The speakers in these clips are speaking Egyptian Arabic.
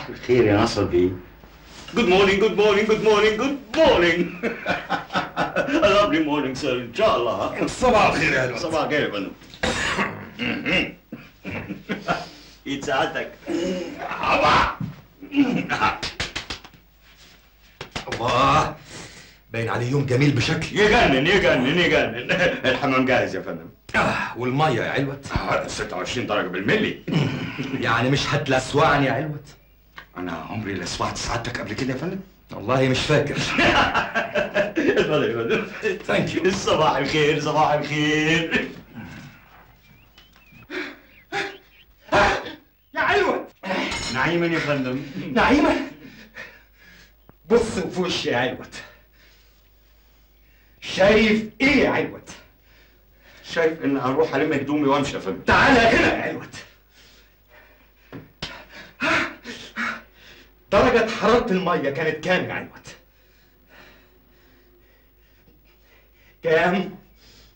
صباح الخير يا نصر بيه Good morning, good morning, good morning, good morning. A lovely morning, sir, إن شاء الله. صباح الخير يا الواد. صباح الخير يا فندم. ايد سعادتك. الله باين عليه يوم جميل بشكل يجنن يجنن يجنن. الحمام جاهز يا فندم. آه والميه يا علوت آه، 26 درجة بالملي. يعني مش هتلسوعني يا علوت أنا عمري لا سمعت سعادتك قبل كده يا فندم. والله مش فاكر اتفضل يا فندم. ثانك يو صباح الخير صباح الخير. يا علوت نعيما يا فندم. نعيمه بص في وشي يا علوت شايف ايه يا علوت شايف ان اروح الم هدومي وامشي يا فندم. تعالى هنا يا علوت درجة حرارة المية كانت كام يا علوت؟ كام؟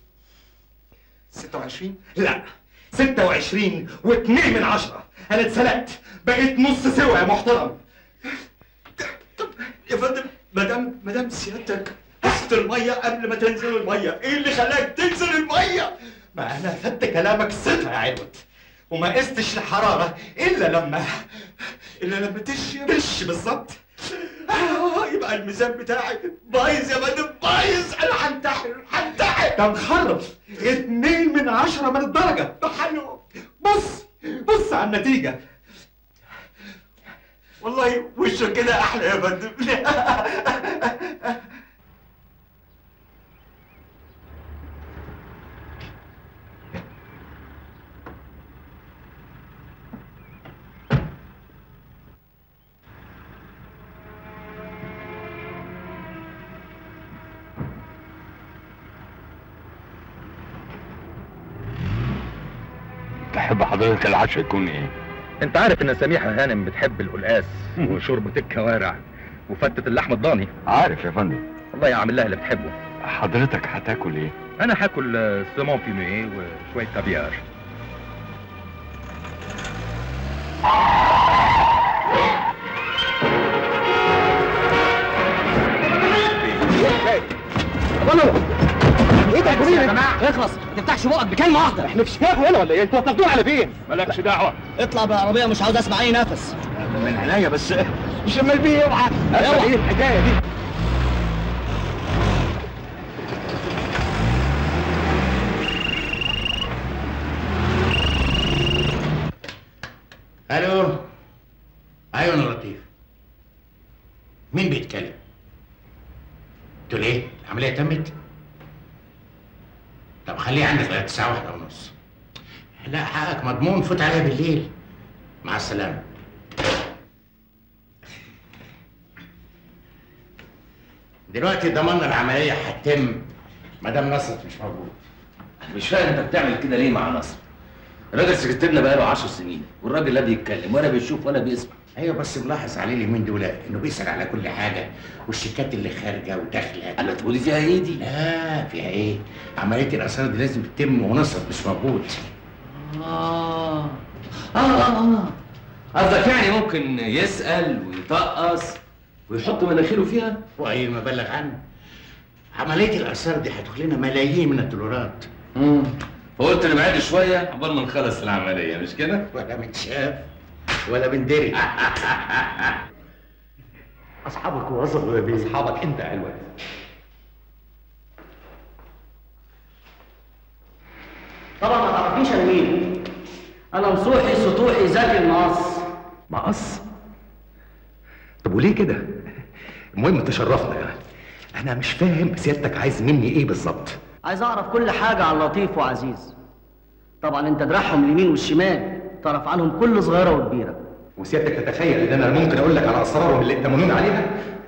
26 لا 26 و2 من عشرة انا اتسلقت بقيت نص سوا يا محترم يا فندم مدام مدام سيادتك قست الميه قبل ما تنزل الميه ايه اللي خلاك تنزل الميه ما انا خدت كلامك ثقة يا علوت وما قستش الحرارة الا لما الا لما تشي تش بالظبط آه يبقى الميزان بتاعي بايظ يا فندم بايظ انا هنتحر هنتحر ده مخرف اتنين من عشرة من الدرجة ده حلو بص بص على النتيجة والله وشك كده احلى يا فندم تحب حضرتك العشاء يكون ايه؟ انت عارف ان سميحة هانم بتحب القلقاس وشوربة الكوارع وفتة اللحم الضاني عارف يا فندم والله يعمل لها اللي بتحبه حضرتك هتاكل ايه؟ انا هاكل آه، سيمون فيميه وشوية كافيار ايه ده يا جماعه اخلص ما تفتحش بقك بكلمه واحده احنا في شباك هنا ولا ايه انتوا هتاخدونا على فين مالكش دعوه اطلع بالعربيه مش عاوز اسمع اي نفس من عينيا بس مش امال بيه اوعى اوعى ايه الحكاية دي الو ايوه انا لطيف مين بيتكلم تقول ايه العمليه تمت طب خليها عندك لغايه الساعه واحدة ونص لا حقك مضمون فوت عليها بالليل مع السلامه دلوقتي ضمننا العمليه هتتم مدام نصرت مش موجود مش فاهم انت بتعمل كده ليه مع نصر الراجل سكرتيرنا بقاله 10 سنين والراجل لا بيتكلم ولا بيشوف ولا بيسمع ايوه بس ملاحظ عليه اليومين دول انه بيسال على كل حاجه والشيكات اللي خارجه وداخله انا تقولي فيها ايه دي لا فيها ايه عمليه الاثار دي لازم تتم ونصرت مش موجود اه اه اه قصدك يعني ممكن يسأل ويطقص ويحط مناخيره فيها واي ما بلغ عنه عمليه الاثار دي هتدخل لنا ملايين من الدولارات امم فقلت نبعد شويه عقبال ما نخلص العمليه مش كده؟ ولا متشاف ولا بندري اصحابك وصلوا يا بيه اصحابك انت يا علوت طبعا ما تعرفنيش انا مين انا نصوحي سطوحي زكي المقص مقص طب وليه كده المهم تشرفنا يعني انا مش فاهم سيادتك عايز مني ايه بالظبط عايز اعرف كل حاجه عن لطيف وعزيز طبعا انت دراعهم اليمين والشمال تعرف عنهم كل صغيره وكبيره وسيادتك تتخيل ان انا ممكن اقول لك على اسرارهم اللي ائتمنون عليها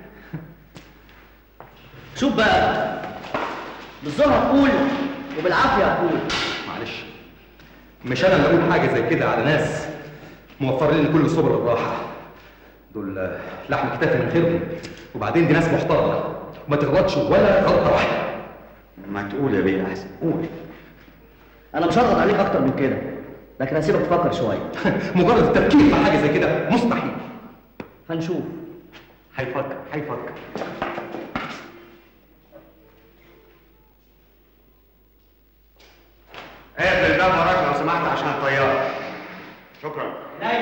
شوف بقى بالظهر اقول وبالعافيه اقول معلش مش انا اللي اقول حاجه زي كده على ناس موفرين لي كل سبل الراحه دول آه، لحم كتافي من خيرهم وبعدين دي ناس محترمه وما تغلطش ولا غلطه واحده ما تقول يا بيه احسن قول انا مش هضغط عليك اكتر من كده لكن هسيبك تفكر شويه مجرد التفكير في حاجه زي كده مستحيل هنشوف هيفكر هيفكر اقفل الباب وراك لو سمحت عشان الطيارة شكرا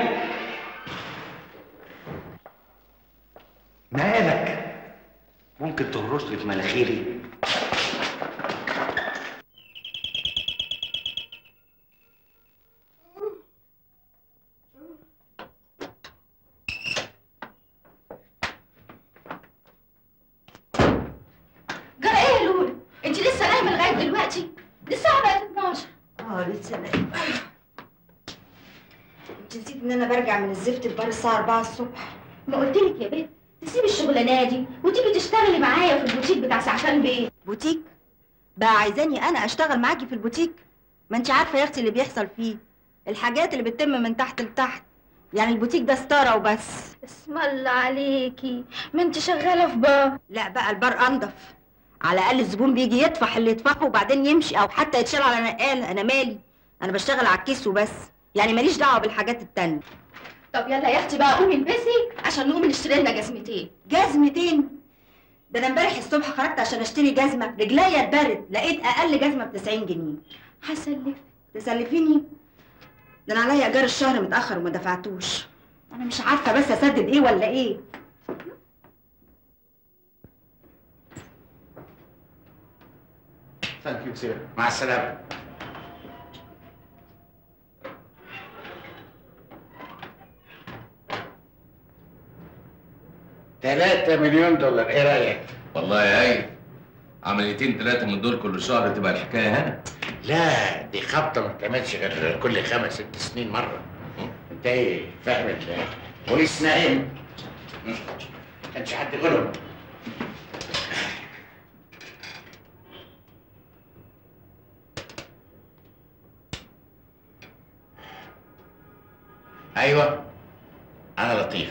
مالك ممكن تهرش لي في مناخيري جرى ايه يا لولو؟ انت لسه نايمه لغايه دلوقتي؟ دي الساعه بقت 12 اه لسه نايمة انت نسيت ان انا برجع من الزفت البار الساعة 4 الصبح ما قلتلك يا بنت تسيبي الشغلانه دي وتيجي تشتغلي معايا في البوتيك بتاع سعفان بيه بوتيك بقى عايزاني انا اشتغل معاكي في البوتيك ما انت عارفة يا اختي اللي بيحصل فيه الحاجات اللي بتتم من تحت لتحت يعني البوتيك ده ستارة وبس اسم الله عليكي ما انت شغاله في بار لا بقى البار انضف على الاقل الزبون بيجي يدفع اللي يدفعه وبعدين يمشي او حتى يتشال على نقال انا مالي انا بشتغل على الكيس وبس يعني ماليش دعوه بالحاجات التانية طب يلا يا اختي بقى قومي البسي عشان نقوم نشتري لنا جزمتين جزمتين ده انا امبارح الصبح خرجت عشان اشتري جزمه رجليا اتبرد لقيت اقل جزمه ب 90 جنيه هسلف تسلفيني ده انا عليا ايجار الشهر متاخر وما دفعتوش انا مش عارفه بس اسدد ايه ولا ايه ثانك يو سير مع السلامة تلاتة مليون دولار ايه رأيك؟ والله يا ايه عمليتين ثلاثة من دول كل شهر تبقى الحكاية هنا لا دي خبطة ما بتعملش غير كل خمس ست سنين مرة انت ايه فاهم ال- بوليس نايم ما كانش حد يقولهم ايوه انا لطيف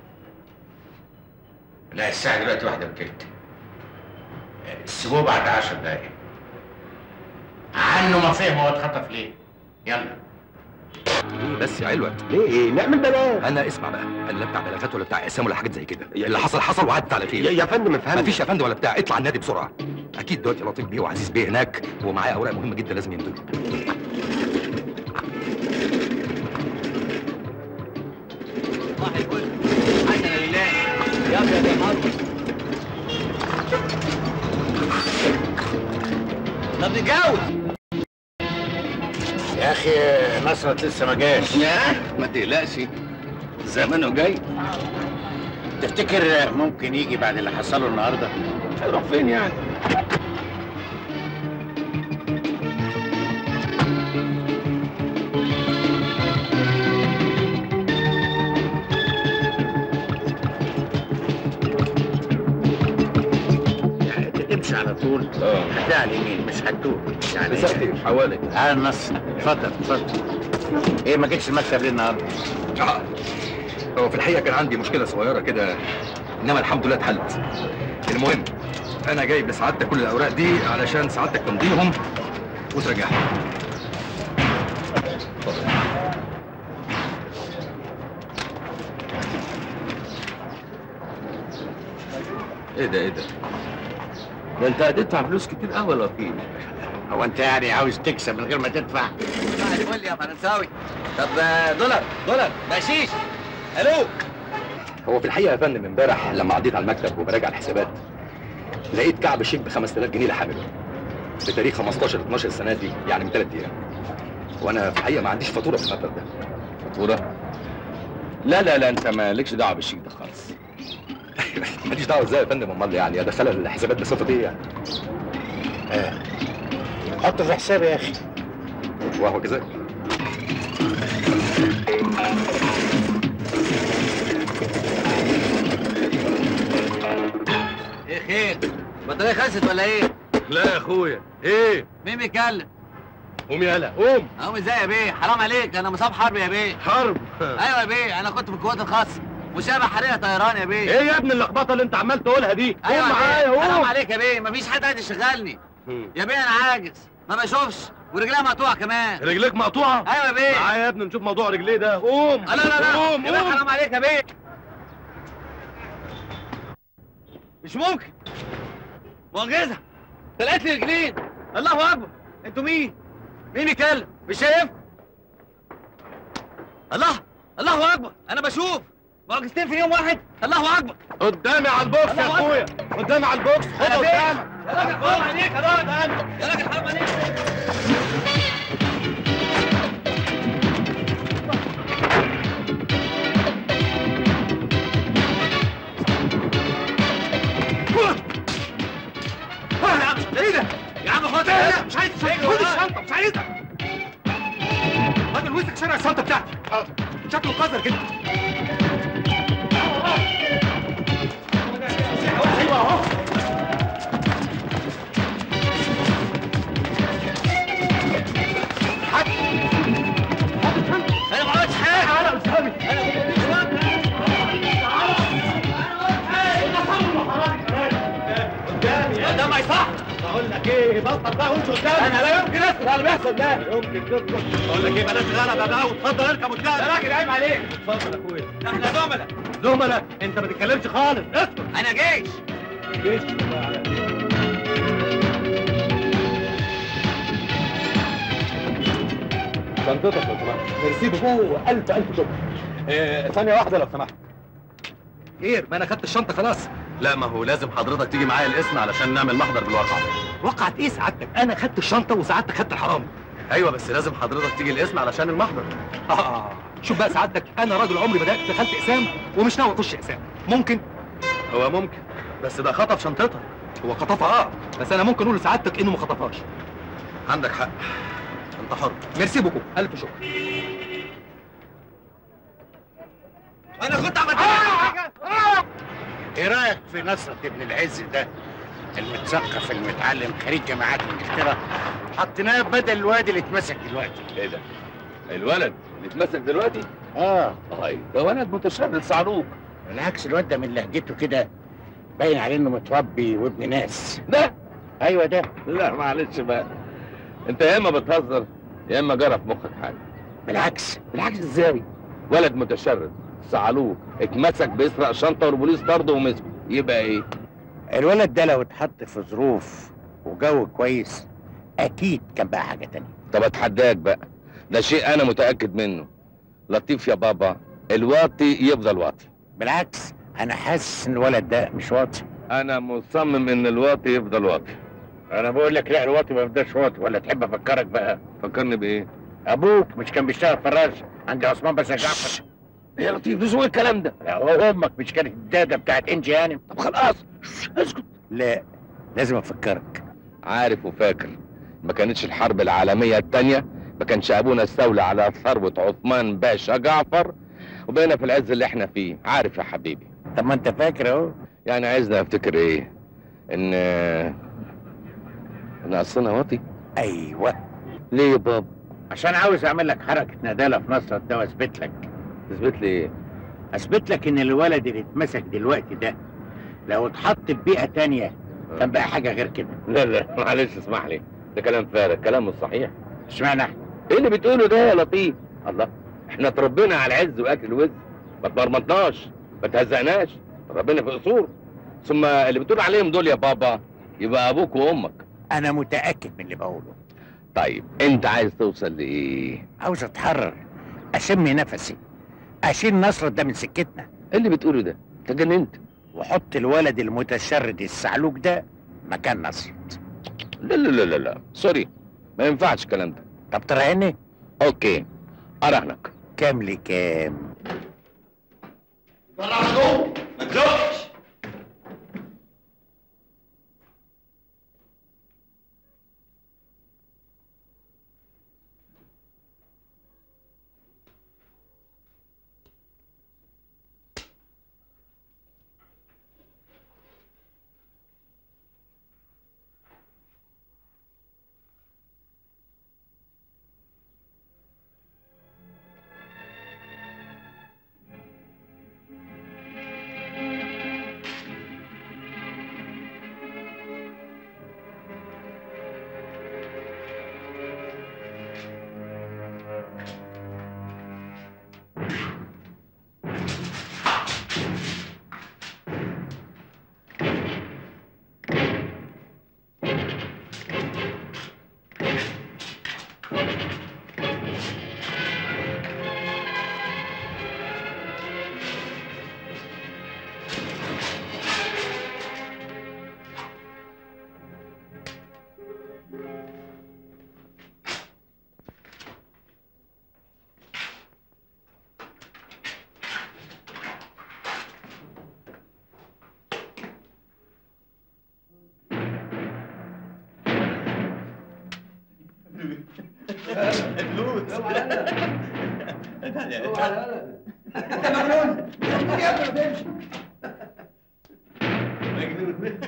لا الساعة دلوقتي واحدة وتلت سيبوه بعد عشر دقايق عنه ما فهم هو اتخطف ليه يلا بس يا علوة ليه نعمل بلاغ انا اسمع بقى انا لا بتاع بلاغات ولا بتاع اسام ولا حاجات زي كده اللي حصل حصل وعدت على يا, خير يا فندم افهم مفيش يا فندم ولا بتاع اطلع النادي بسرعه اكيد دلوقتي لطيف بيه وعزيز بيه هناك ومعاه اوراق مهمه جدا لازم يمضوا طب نتجوز يا اخي نصرت لسه ما جاش ما تقلقش زمانه جاي تفتكر ممكن يجي بعد اللي حصله النهارده هيروح فين يعني يعني انت تمشي على طول اه هتلاقي على اليمين مش هتوه يعني مساء حوالي تعال النصر اتفضل اتفضل ايه ما جيتش المكتب ليه النهارده؟ آه. هو في الحقيقه كان عندي مشكله صغيره كده انما الحمد لله اتحلت المهم انا جايب لسعادتك كل الاوراق دي علشان سعادتك تمضيهم وتراجعهم ايه ده ايه ده ده انت هتدفع فلوس كتير قوي يا لطيف هو انت يعني عاوز تكسب من غير ما تدفع؟ الفل يا فرنساوي طب آه، دولار دولار بقشيش الو هو في الحقيقه يا فندم امبارح لما عديت على المكتب وبراجع الحسابات لقيت كعب شيك ب 5000 جنيه لحامله بتاريخ 15 12 السنه دي يعني من ثلاث ايام وانا في الحقيقه ما عنديش فاتوره في المبلغ ده فاتورة لا لا لا انت مالكش دعوه بالشيك ده خالص ماليش دعوه ازاي يا فندم امال يعني ادخلها الحسابات بصفه ايه يعني حطه في حسابي يا اخي وهو كذلك ايه خير البطاريه خلصت ولا ايه لا يا اخويا ايه مين بيتكلم قوم يالا قوم اقوم ازاي يا بيه حرام عليك انا مصاب حرب يا بيه حرب ايوه يا بيه انا كنت في القوات الخاصه مشابه حريقه طيران يا بيه ايه يا ابن اللخبطه اللي انت عمال تقولها دي ايوه قوم يا معايا بيه حرام قوم عليك يا بيه مفيش حد قاعد يشغلني مم. يا بيه انا عاجز ما بشوفش ورجليها مقطوعه كمان رجليك مقطوعه ايوه يا بيه معايا يا ابني نشوف موضوع رجليه ده قوم لا لا لا قوم يا بيه قوم حرام عليك يا بيه مش ممكن معجزه طلعت لي رجلين الله اكبر انتوا مين مين بيتكلم مش شايف الله الله اكبر انا بشوف معجزتين في يوم واحد الله اكبر قدامي على البوكس يا اخويا قدامي على البوكس خد أنا فين؟ قدامك يا راجل حرام عليك يا راجل يا راجل حرام عليك ايه ده؟ يا عم خد لا مش عايز خد الشنطه مش عايزها راجل وسك شارع الشنطه بتاعتي شكله قذر كده ايوه اهو انا ما عملتش حاجه تعالى قدامي انا ده ما يصح بقول لك ايه بطل بقى وانت قدامي انا لا يمكن اسكت على اللي بيحصل ده يمكن تسكت بقول لك ايه بلاش غلبه بقى واتفضل اركب قدامي يا راجل عيب عليك اتفضل يا اخويا احنا زملاء زملاء انت ما تتكلمش خالص اسكت انا جيش جيش شنطتك لو سمحت ميرسي بوكو الف الف شكر آه، ثانيه واحده لو سمحت خير ما انا خدت الشنطه خلاص لا ما هو لازم حضرتك تيجي معايا الاسم علشان نعمل محضر بالواقع وقعت ايه سعادتك انا خدت الشنطه وسعادتك خدت الحرامي ايوه بس لازم حضرتك تيجي الاسم علشان المحضر اه شوف بقى سعادتك انا راجل عمري بدات دخلت اقسام ومش ناوي اخش اقسام ممكن هو ممكن بس ده خطف شنطتها هو خطفها اه بس انا ممكن اقول لسعادتك انه ما خطفهاش عندك حق انت حر ميرسي بوكو الف شكر انا كنت عملت حاجه ايه رايك في نصرة ابن العز ده المتثقف المتعلم خريج جامعات انجلترا حطيناه بدل الواد اللي اتمسك دلوقتي ايه ده؟ الولد اللي اتمسك دلوقتي؟ اه طيب ده ولد متشرد صعلوك بالعكس الواد ده من لهجته كده باين عليه انه متربي وابن ناس ده ايوه ده لا معلش بقى انت يا اما بتهزر يا اما جرى في مخك حاجه بالعكس بالعكس ازاي؟ ولد متشرد صعلوك اتمسك بيسرق شنطه والبوليس طرده ومسكه يبقى ايه؟ الولد ده لو اتحط في ظروف وجو كويس اكيد كان بقى حاجه تانية طب اتحداك بقى ده شيء انا متاكد منه لطيف يا بابا الواطي يفضل واطي بالعكس انا حاسس ان الولد ده مش واطي انا مصمم ان الواطي يفضل واطي انا بقول لك لا الواطي ما يفضلش واطي ولا تحب افكرك بقى فكرني بايه؟ ابوك مش كان بيشتغل فراش عند عثمان باشا جعفر يا لطيف مش هو الكلام ده لا، هو امك مش كانت الداده بتاعت انجي هانم طب خلاص اسكت لا لازم افكرك عارف وفاكر ما كانتش الحرب العالمية التانية ما كانش أبونا استولى على ثروة عثمان باشا جعفر وبقينا في العز اللي احنا فيه عارف يا حبيبي طب ما انت فاكر اهو يعني عايزني افتكر ايه ان ان اصلنا واطي ايوه ليه يا بابا عشان عاوز اعمل لك حركه ندالة في نصرة ده واثبت لك تثبت لي ايه اثبت لك ان الولد اللي اتمسك دلوقتي ده لو اتحط في بيئه تانية كان بقى حاجه غير كده لا لا معلش اسمح لي ده كلام فارغ كلام مش صحيح اشمعنى احنا ايه اللي بتقوله ده يا لطيف الله احنا اتربينا على العز واكل الوز ما اتمرمطناش ما تهزقناش ربنا في قصور ثم اللي بتقول عليهم دول يا بابا يبقى ابوك وامك انا متاكد من اللي بقوله طيب انت عايز توصل لايه عاوز اتحرر اشم نفسي اشيل نصرة ده من سكتنا ايه اللي بتقوله ده انت جننت وحط الولد المتشرد السعلوك ده مكان نصرة لا لا لا لا لا سوري ما ينفعش الكلام ده طب تراهني اوكي اراهنك كام لكام طلع على جوه ما تزقش فلوس انت مجنون يا ابني ما تمشي مجنون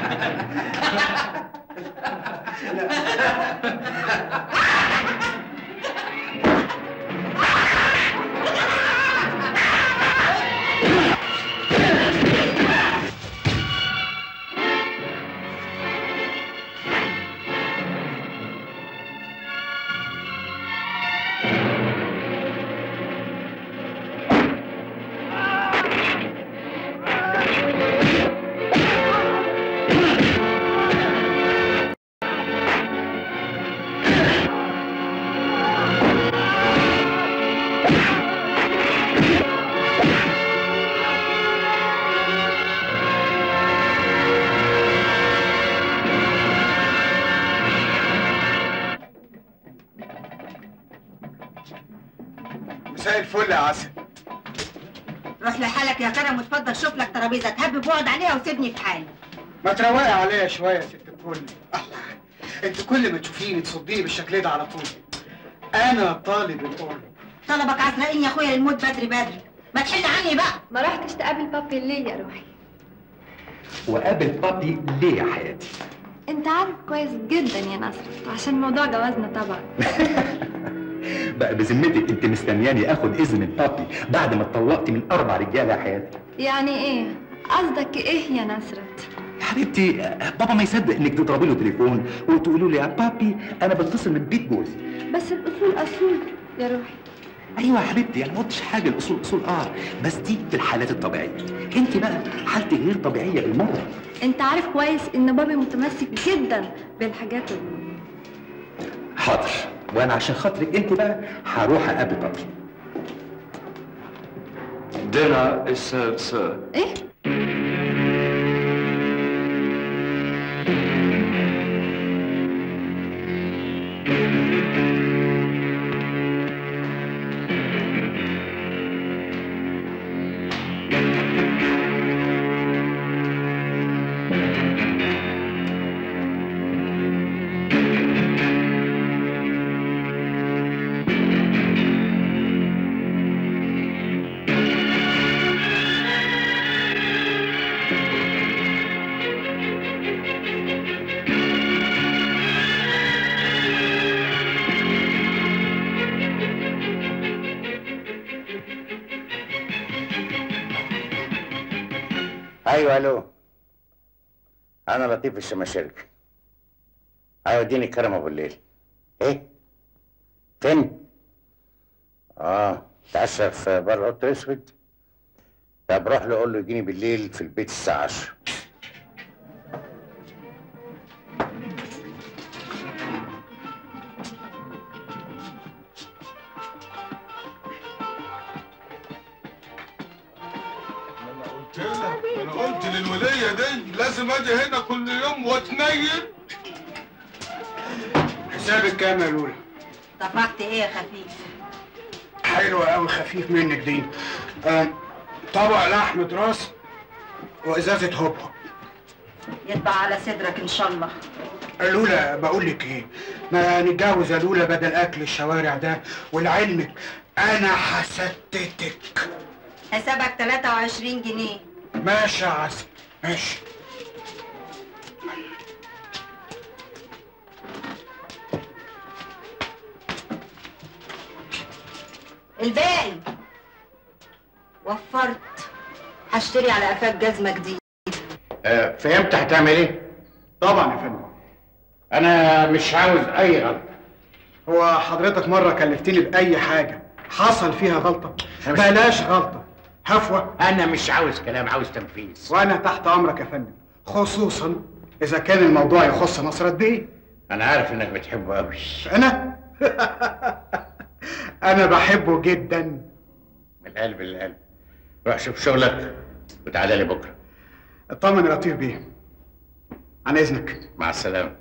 مساء الفل يا عسل روح لحالك يا كرم واتفضل شوف لك ترابيزه تهبب واقعد عليها وسيبني في حالي ما تروقي عليا شويه يا ست الكل الله انت كل ما تشوفيني تصديني بالشكل ده على طول انا طالب القرب طلبك عزرائيل يا اخويا الموت بدري بدري ما تحل عني بقى ما رحتش تقابل بابي ليه يا روحي وقابل بابي ليه يا حياتي انت عارف كويس جدا يا نصرت عشان موضوع جوازنا طبعا بقى بذمتك انت مستنياني اخد اذن من بابي بعد ما اتطلقت من اربع رجاله يا حياتي يعني ايه قصدك ايه يا نصرت يا حبيبتي بابا ما يصدق انك تضربي له تليفون وتقولوا له يا بابي انا بتصل من بيت جوزي بس الاصول اصول يا روحي ايوه يا حبيبتي انا ما قلتش حاجه الاصول اصول اه بس دي في الحالات الطبيعيه انت بقى حالتك غير طبيعيه بالمره انت عارف كويس ان بابي متمسك جدا بالحاجات ال- حاضر وانا عشان خاطرك انت بقى هروح اقابل بابي Dinner is served, sir. ايه ايوه الو انا لطيف الشماشركي ايوه اديني كرم ابو الليل ايه فين اه تعشى في بره اوضه اسود طب روح له قول له يجيني بالليل في البيت الساعه 10 انا قلت للولية دي لازم اجي هنا كل يوم واتنين حسابك كام يا لولا دفعت ايه يا خفيف حلوة قوي خفيف منك دي آه، طبق لحم راس وازازة هوب يطبع على صدرك ان شاء الله لولا بقول لك ايه ما نتجوز يا لولا بدل اكل الشوارع ده ولعلمك انا حسدتك حسابك 23 جنيه ماشي يا عسل ماشي الباقي وفرت هشتري على قفاك جزمه جديده آه فهمت هتعمل ايه طبعا يا فندم انا مش عاوز اي غلط هو حضرتك مرة كلفتني بأي حاجة حصل فيها غلطة بلاش غلطة هفوة انا مش عاوز كلام عاوز تنفيذ وأنا تحت أمرك يا فندم خصوصا إذا كان الموضوع يخص نصرة بيه انا عارف انك بتحبه قوي أنا أنا بحبه جدا من القلب للقلب روح شوف شغلك وتعالى لي بكره اطمن يا لطيف بيه عن إذنك مع السلامه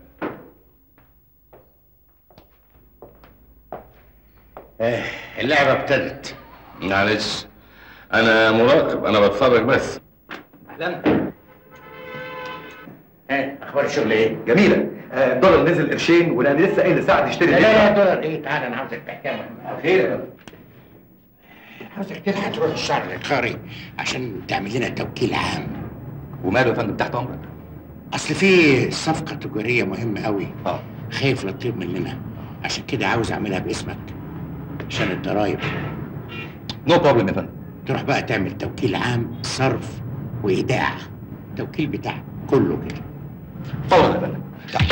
آه، اللعبه ابتدت معلش انا مراقب انا بتفرج بس اهلا ايه اخبار الشغل ايه جميله آه، الدولار نزل قرشين وانا لسه قايل لسعد يشتري لا لا بيتزا. لا دولار ايه تعالى انا عاوزك تحكي مهمة خير يا فندم عاوزك تلحق تروح الشهر العقاري عشان تعمل لنا توكيل عام وماله يا فندم تحت امرك اصل في صفقة تجارية مهمة قوي اه خايف لا تطير مننا عشان كده عاوز اعملها باسمك عشان الضرايب نو بروبلم يا فندم تروح بقى تعمل توكيل عام صرف وايداع توكيل بتاع كله كده فورا يا فندم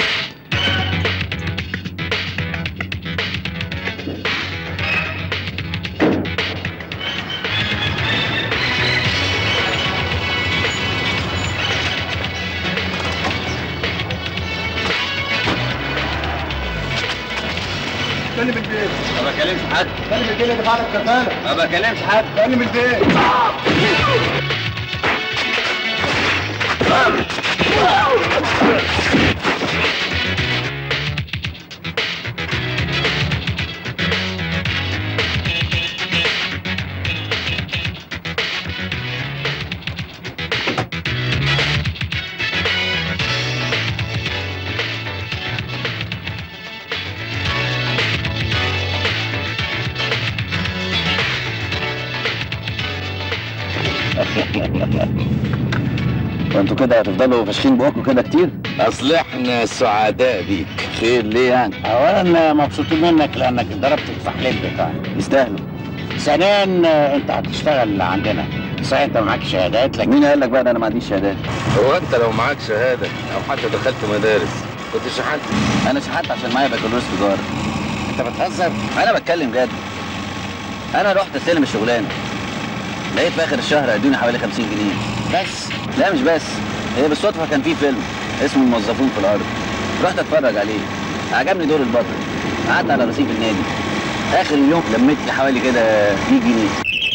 كلم البيت ما بكلمش حد كلم البيت اللي دفع لك كفاله ما بكلمش حد كلم البيت وانتوا كده هتفضلوا فاشخين بقكم كده كتير؟ اصل احنا سعداء بيك خير ليه يعني؟ اولا مبسوطين منك لانك ضربت الفحلين بتاعنا يستاهلوا ثانيا انت هتشتغل عندنا صحيح انت معاك شهادات لكن مين قال لك بقى ان انا ما عنديش شهادات؟ هو انت لو معاك شهاده او حتى دخلت مدارس كنت شحات؟ انا شحات عشان معايا بكالوريوس تجاره انت بتهزر؟ انا بتكلم جد انا رحت استلم الشغلانه لقيت في اخر الشهر ادوني حوالي 50 جنيه بس لا مش بس هي بالصدفه كان في فيلم اسمه الموظفون في الارض رحت اتفرج عليه عجبني دور البطل قعدت على رصيف النادي اخر اليوم لميت لي حوالي كده 100 جنيه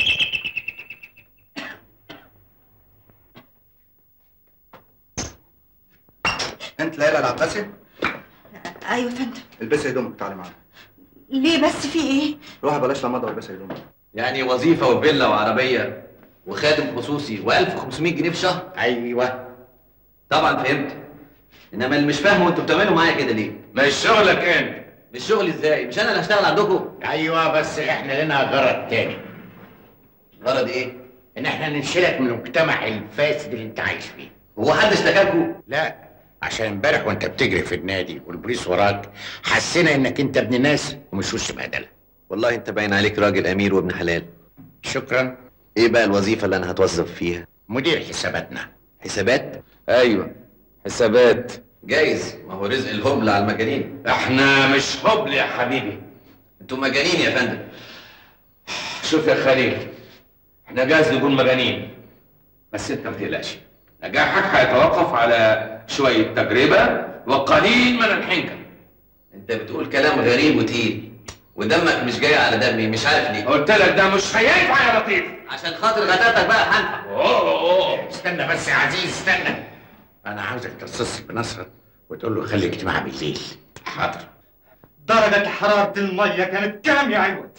انت ليلى العباسي ايوه يا فندم البسي هدومك تعالي معانا ليه بس في ايه روحي بلاش لمضه والبسي هدومك يعني وظيفه وفيلا وعربيه وخادم خصوصي و1500 جنيه في شهر ايوه طبعا فهمت انما اللي مش فاهمه انتوا بتعملوا معايا كده ليه مش شغلك انت مش شغلي ازاي مش انا اللي هشتغل عندكم ايوه بس احنا لنا غرض تاني غرض ايه ان احنا ننشلك من المجتمع الفاسد اللي انت عايش فيه هو حد اشتكاكوا لا عشان امبارح وانت بتجري في النادي والبوليس وراك حسينا انك انت ابن ناس ومش وش بهدله والله انت باين عليك راجل امير وابن حلال شكرا ايه بقى الوظيفه اللي انا هتوظف فيها مدير حساباتنا حسابات ايوه حسابات جايز ما هو رزق الهبل على المجانين احنا مش هبل يا حبيبي انتوا مجانين يا فندم شوف يا خليل احنا جاهز نكون مجانين بس انت ما تقلقش نجاحك هيتوقف على شويه تجربه وقليل من الحنكه انت بتقول كلام غريب وتقيل ودمك مش جاي على دمي مش عارف ليه قلت لك ده مش هينفع يا لطيف عشان خاطر غداتك بقى هنفع اوه اوه استنى بس يا عزيز استنى انا عاوزك تتصل بنصرة وتقول له خلي اجتماع بالليل حاضر درجة حرارة المية كانت كام يا عوض؟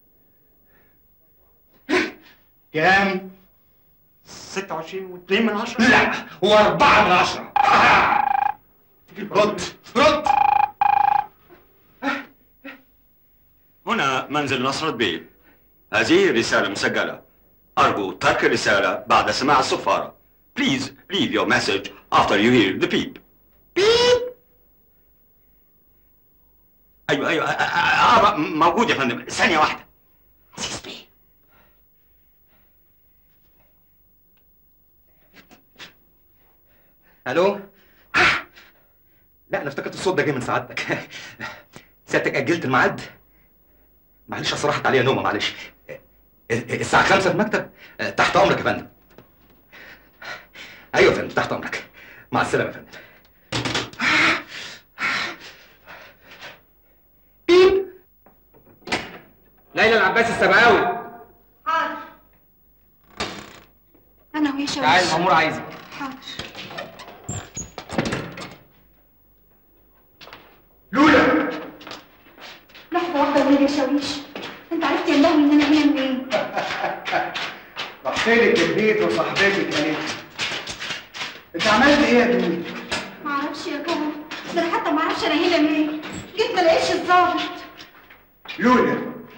كام؟ 26 و2 من عشرة؟ لا وأربعة من عشرة رد رد هنا منزل نصر بيه هذه رسالة مسجلة أرجو ترك الرسالة بعد سماع الصفارة Please leave your message after you hear the beep beep أيوة أيوة آه, آه, آه موجود يا فندم ثانية واحدة عزيز بيه الو لا انا افتكرت الصوت ده جاي من سعادتك سيادتك اجلت الميعاد معلش اصل راحت عليا نومه معلش الساعه 5 في المكتب تحت امرك يا فندم ايوه يا فندم تحت امرك مع السلامه يا فندم ليلى العباس السبعاوي حاضر انا وهي شاويش تعالي المأمور عايزك حاضر لولا لحظة واحدة وهي شاويش انت عرفت يا ملاوي ان انا هنا منين؟ رحت لك البيت وصاحبتك قالت انت عملت ايه يا دنيا؟ معرفش يا كرم ده انا حتى ما اعرفش انا هنا ليه جيت ما لقيتش الظابط لولا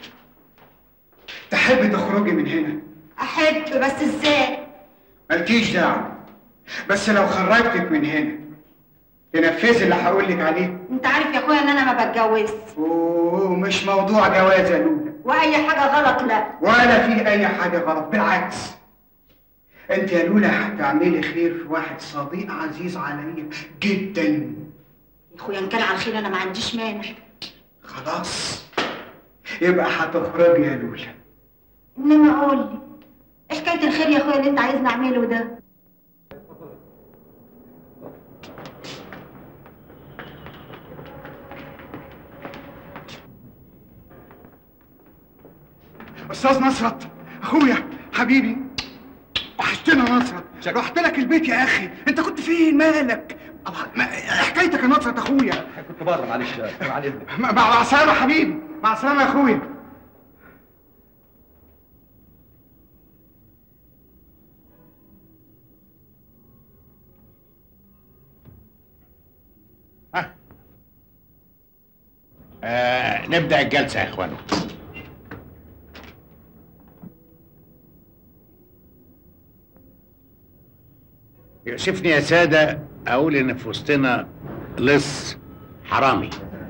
تحبي تخرجي من هنا احب بس ازاي مالكيش دعوه بس لو خرجتك من هنا تنفذي اللي هقول لك عليه انت عارف يا اخويا ان انا ما بتجوزش اوه مش موضوع جواز يا لولا واي حاجه غلط لا ولا في اي حاجه غلط بالعكس انت يا لولا هتعملي خير في واحد صديق عزيز عليا جدا يا اخويا ان كان على الخير انا ما عنديش مانع خلاص يبقى هتخرجي يا لولا انما قول لي ايه حكايه الخير يا اخويا اللي انت عايزني اعمله ده استاذ نصرت اخويا حبيبي وحشتنا يا نصرت رحت لك البيت يا اخي انت كنت فين مالك الله، ما- حكايتك يا نصرت اخويا كنت بره معلش مع الاذن مع مع السلامه يا حبيبي مع السلامه يا اخويا آه نبدأ الجلسة يا إخوانا يؤسفني يا سادة أقول إن في وسطنا لص حرامي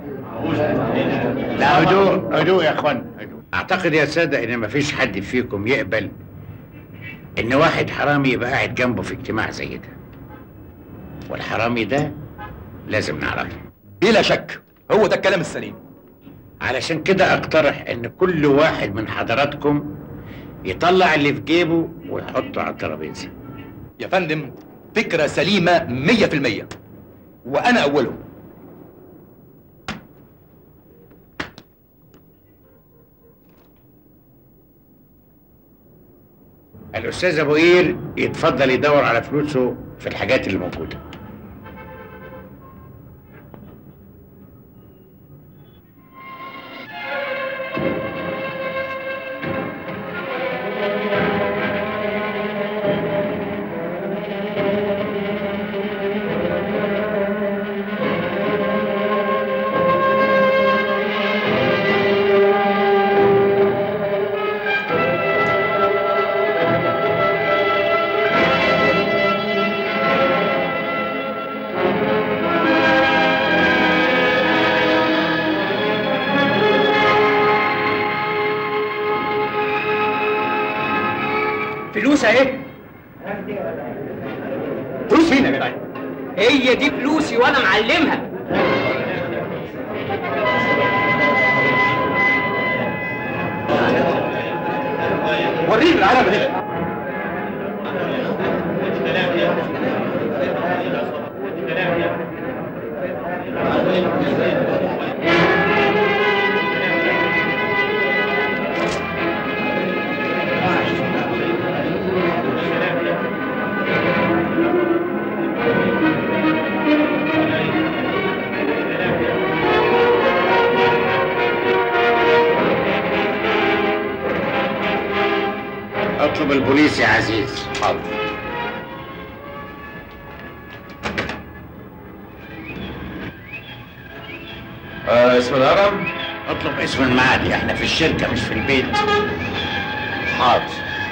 لا هدوء هدوء يا إخوانا هدوء أعتقد يا سادة إن مفيش حد فيكم يقبل إن واحد حرامي يبقى قاعد جنبه في اجتماع زي ده والحرامي ده لازم نعرفه بلا شك هو ده الكلام السليم علشان كده اقترح ان كل واحد من حضراتكم يطلع اللي في جيبه ويحطه على الترابيزه يا فندم فكرة سليمة مية في المية وأنا أولهم الاستاذ ابو قير يتفضل يدور على فلوسه في الحاجات اللي موجوده فلوس اهي فلوس فين يا جدع هي دي فلوسي وانا معلمها وريني العلامة دي اطلب البوليس يا عزيز حاضر آه اسم الهرم اطلب اسم المعادي احنا في الشركه مش في البيت حاضر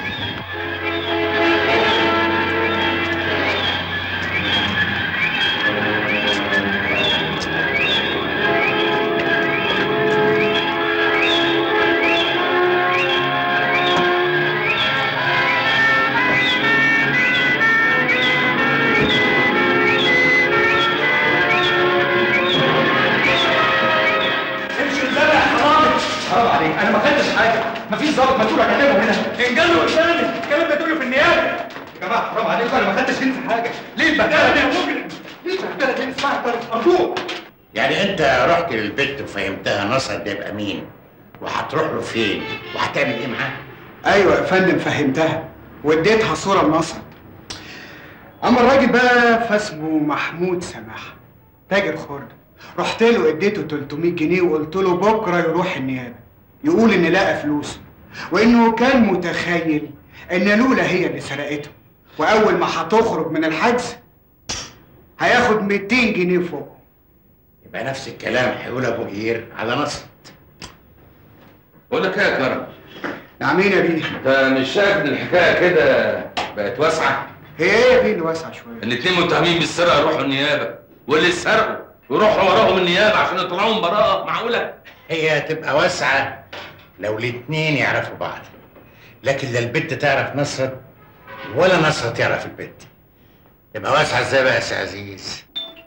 امشي قدامي يا حرامي حرام عليك انا ما خدتش حاجه مفيش ظابط مسؤول هكلمه هنا ان قال له قدامي الكلام ده تقوله في النيابه يا جماعه حرام عليكم انا ما خدتش هنا حاجه ليه البهدله دي يا مجرم ليه البهدله دي اسمعها كويس ارجوك يعني انت رحت للبنت وفهمتها نصر ده يبقى مين وهتروح له فين وهتعمل ايه معاه ايوه يا فندم فهمتها واديتها صوره لنصر اما الراجل بقى فاسمه محمود سماحه تاجر خردة رحت له اديته 300 جنيه وقلت له بكره يروح النيابه يقول ان لقى فلوسه وانه كان متخيل ان لولا هي اللي سرقته واول ما هتخرج من الحجز هياخد 200 جنيه فوق يبقى نفس الكلام هيقول ابو قير على نصر بقول لك ايه يا كرم نعمين يا بيه انت مش شايف ان الحكايه كده بقت واسعه هي ايه يا بيه اللي واسعه شويه الاتنين متهمين بالسرقه يروحوا النيابه واللي سرقوا يروحوا وراهم النيابه عشان يطلعوهم براءه معقوله هي هتبقى واسعه لو الاتنين يعرفوا بعض لكن لا البت تعرف نصرت ولا نصرت تعرف البت تبقى واسعه ازاي بقى يا سي عزيز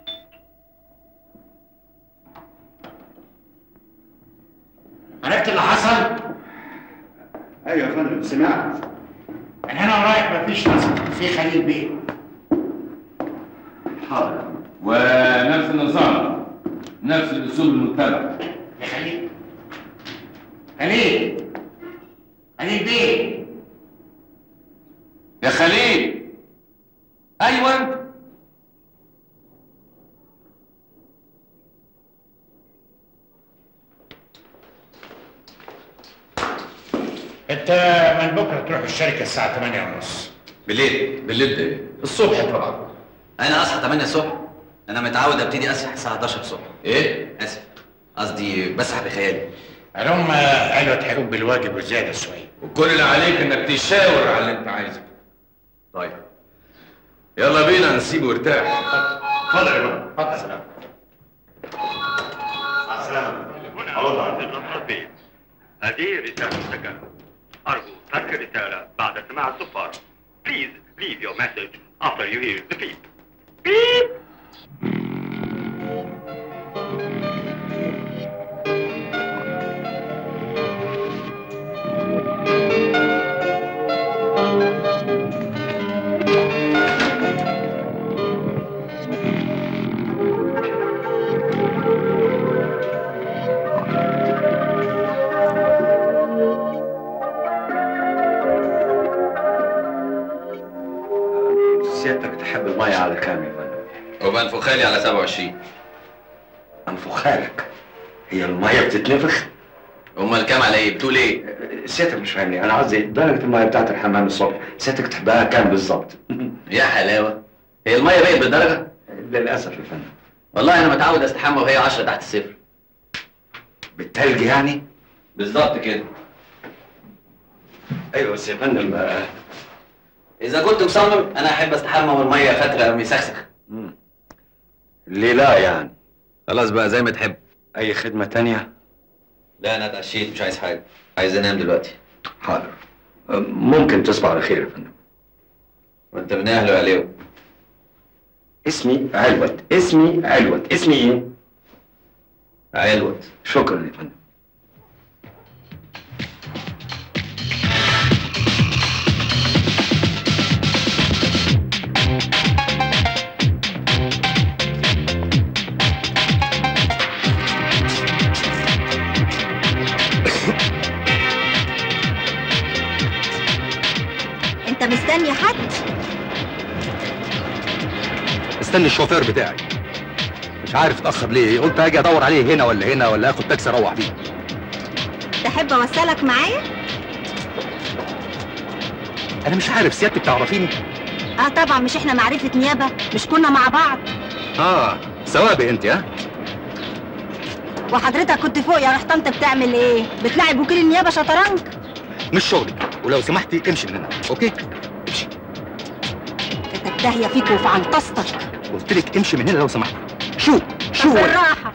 عرفت اللي حصل؟ ايوه يا فندم سمعت من هنا ورايح مفيش نصر في خليل بيه حاضر ونفس النظام نفس الاسلوب المتبع يا خليل خليل خليل بيه يا خليل ايوه انت انت من بكره تروح الشركه الساعه 8 ونص بالليل بالليل ده الصبح طبعا انا اصحى 8 الصبح انا متعود ابتدي اسرح الساعه 11 الصبح ايه اسف قصدي بسرح بخيالي هم قالوا هيقوم بالواجب وزياده شويه وكل اللي عليك انك تشاور على اللي انت عايزه طيب يلا بينا نسيبه يرتاح اتفضل يا بابا اتفضل سلام مع السلامة هنا منزل نصر البيت هذه رسالة مسجلة أرجو ترك الرسالة بعد سماع الصفارة Please leave your message after you hear the beep. Beep! سيادتك تحب المية على كام يا فندم؟ وبنفخالي على 27 أنفخالك هي المية بتتنفخ؟ امال كام على ايه بتقول ايه سيادتك مش فاهمني أنا قصدي درجة المية بتاعت الحمام الصبح سيادتك تحبها كام بالظبط؟ يا حلاوه هي الميه بقت بالدرجه للأسف يا فندم والله انا متعود استحمى وهي 10 تحت الصفر بالتلج يعني؟ بالظبط كده أيوه بس يا فندم بقى اذا كنت مصمم انا احب استحمى والميه فتره مسخسخ ليه لا يعني؟ خلاص بقى زي ما تحب أي خدمة تانية؟ لا انا اتعشيت مش عايز حاجه عايز انام دلوقتي حاضر ممكن تصبح على خير يا فندم وانت من اهله يا ليو اسمي علوت اسمي علوت اسمي ايه؟ علوت شكرا يا فندم انت مستني حد استني الشوفير بتاعي مش عارف اتاخر ليه قلت اجي ادور عليه هنا ولا هنا ولا اخد تاكسي اروح بيه تحب اوصلك معايا انا مش عارف سيادتك تعرفيني اه طبعا مش احنا معرفة نيابة مش كنا مع بعض اه سوابق انت ها وحضرتك كنت فوق يا رحت انت بتعمل ايه بتلعب وكيل النيابة شطرنج مش شغلك ولو سمحتي امشي من هنا اوكي امشي كانت داهية فيك وفي عنطستك قلت لك امشي من هنا لو سمحتي شو شو بالراحة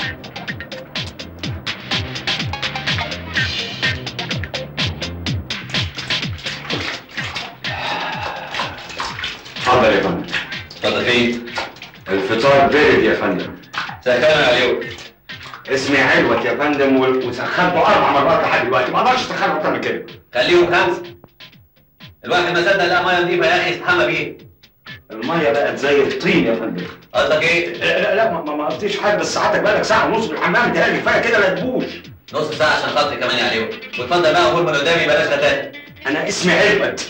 حاضر يا فندم اتفضل فين الفطار بارد يا فندم سخنه يا ليو اسمي علوت يا فندم و- وسخنته اربع مرات لحد دلوقتي ما اقدرش اسخنه اكتر من كده خليهم خمسه الواحد ما صدق لقى ميه نظيفه يا اخي يستحمى بيه الميه بقت زي الطين يا فندم قصدك ايه؟ لا لا, لا ما- ما ما قصديش حاجه بس ساعتك بقالك ساعه ونص في الحمام ده كفايه كده لا تبوش نص ساعه عشان خاطري كمان يا ليو واتفضل بقى قول من قدامي بلاش غتات انا اسمي علوت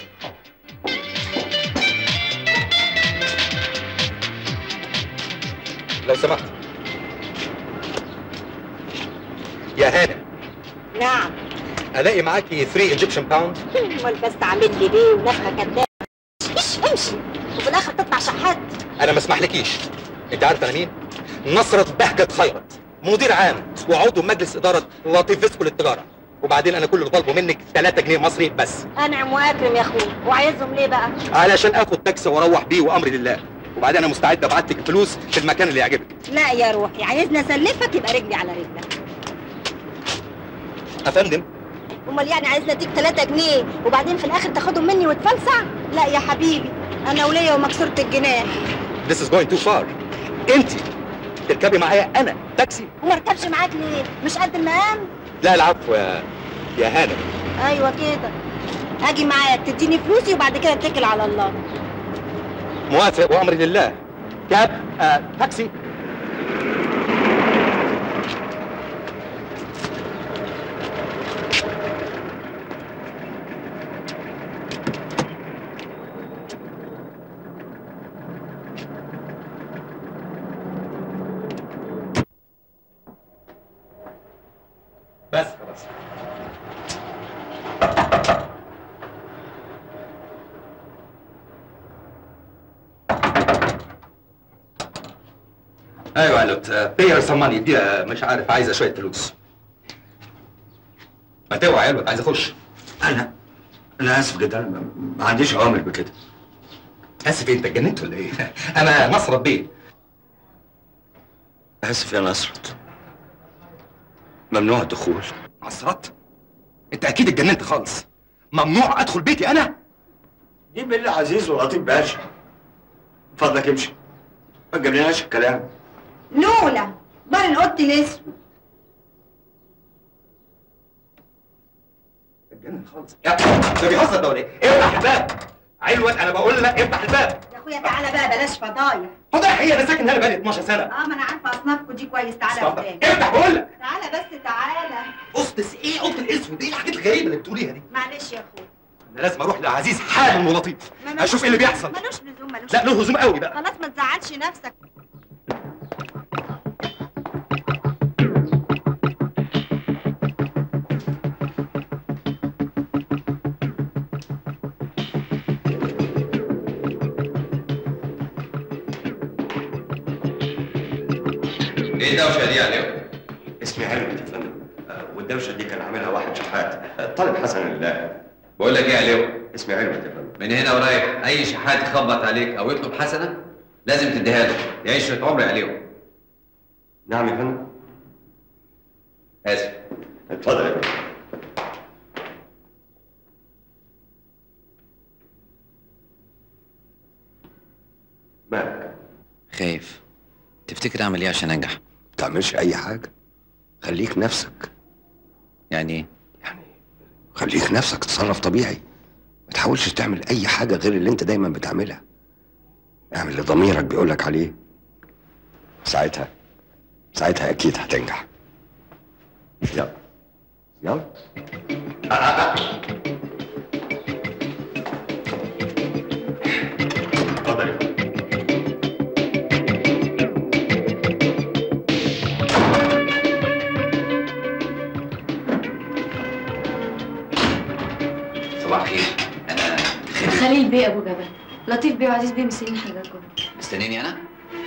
لو سمحت يا هانم نعم الاقي معاكي 3 ايجيبشن باوند امال بس تعمل لي ليه ونفخة كداب ايش امشي وفي الاخر تطلع شحات انا ما اسمحلكيش انت عارف انا مين نصرة بهجة خيرت مدير عام وعضو مجلس اداره لطيف فيسكو للتجاره وبعدين انا كل اللي طالبه منك 3 جنيه مصري بس انعم واكرم يا اخويا وعايزهم ليه بقى علشان اخد تاكسي واروح بيه وامري لله وبعدين انا مستعد ابعت لك الفلوس في المكان اللي يعجبك لا يا روحي عايزني اسلفك يبقى رجلي على رجلك افندم امال يعني عايزني اديك 3 جنيه وبعدين في الاخر تاخدهم مني وتفلسع لا يا حبيبي انا وليا ومكسوره الجناح This is going too far انت تركبي معايا انا تاكسي وما اركبش معاك ليه مش قد المقام لا العفو يا يا هانم ايوه كده هاجي معاك تديني فلوسي وبعد كده اتكل على الله موافق وامري لله كاب آه، تاكسي بس خلاص ايوه علوت بير سماني دي آه، مش عارف عايزه شويه فلوس ما توعى علوت عايز اخش انا انا اسف جدا أنا ما- ما عنديش اوامر بكده اسف إيه، انت اتجننت ولا ايه؟ انا نصر بيه اسف يا نصرت ممنوع الدخول نصرت انت اكيد اتجننت خالص ممنوع ادخل بيتي انا دي بالله عزيز ولطيف باشا فضلك امشي ما تجيبلناش الكلام لولا بارن اوضتي الاسود اتجنن خالص يا ده بيهزر ده ولا ايه؟ افتح الباب علوت انا بقول لك افتح الباب يا اخويا تعالى بقى بلاش فضايح فضايح ايه انا ساكن هنا بقالي 12 سنه اه ما انا عارفه اصنافكم دي كويس تعالى استنى. قدام افتح بقول لك تعالى بس تعالى اسطس ايه قط الاسود ايه الحاجات الغريبه اللي بتقوليها دي معلش يا اخويا انا لازم اروح لعزيز حالا ولطيف ملوش اشوف ايه اللي بيحصل ملوش لزوم ملوش لا له لزوم قوي بقى خلاص ما تزعلش نفسك ايه الدوشه دي يا عليو؟ اسمي علوي يا فندم آه، والدوشه دي كان عاملها واحد شحات آه، طالب حسن الله بقول لك ايه يا عليو؟ اسمي علوي يا فندم من هنا ورايح اي شحات يخبط عليك او يطلب حسنه لازم تديها له دي عشره عمر يا عليو نعم يا فندم اسف اتفضل يا فندم مالك خايف تفتكر اعمل ايه عشان انجح ما تعملش اي حاجه خليك نفسك يعني ايه خليك نفسك تتصرف طبيعي ما تحاولش تعمل اي حاجه غير اللي انت دايما بتعملها اعمل اللي ضميرك بيقولك عليه ساعتها ساعتها اكيد هتنجح يلا يلا آه، آه، آه. اتفضل يا فندم. صباح الخير انا خليل بيه ابو جبل لطيف بيه وعزيز بيه مستنيين حضراتكم مستنيني انا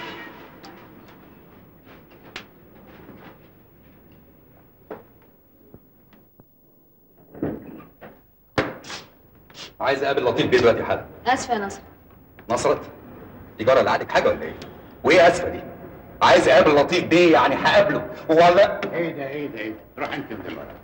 عايز اقابل لطيف بيه دلوقتي حالا اسفه يا نصر نصرت تجاره اللي عليك حاجه ولا ايه؟ وايه اسفه دي؟ عايز اقابل لطيف بيه يعني هقابله ولا ايه ده ايه ده ايه ده روح انت دلوقتي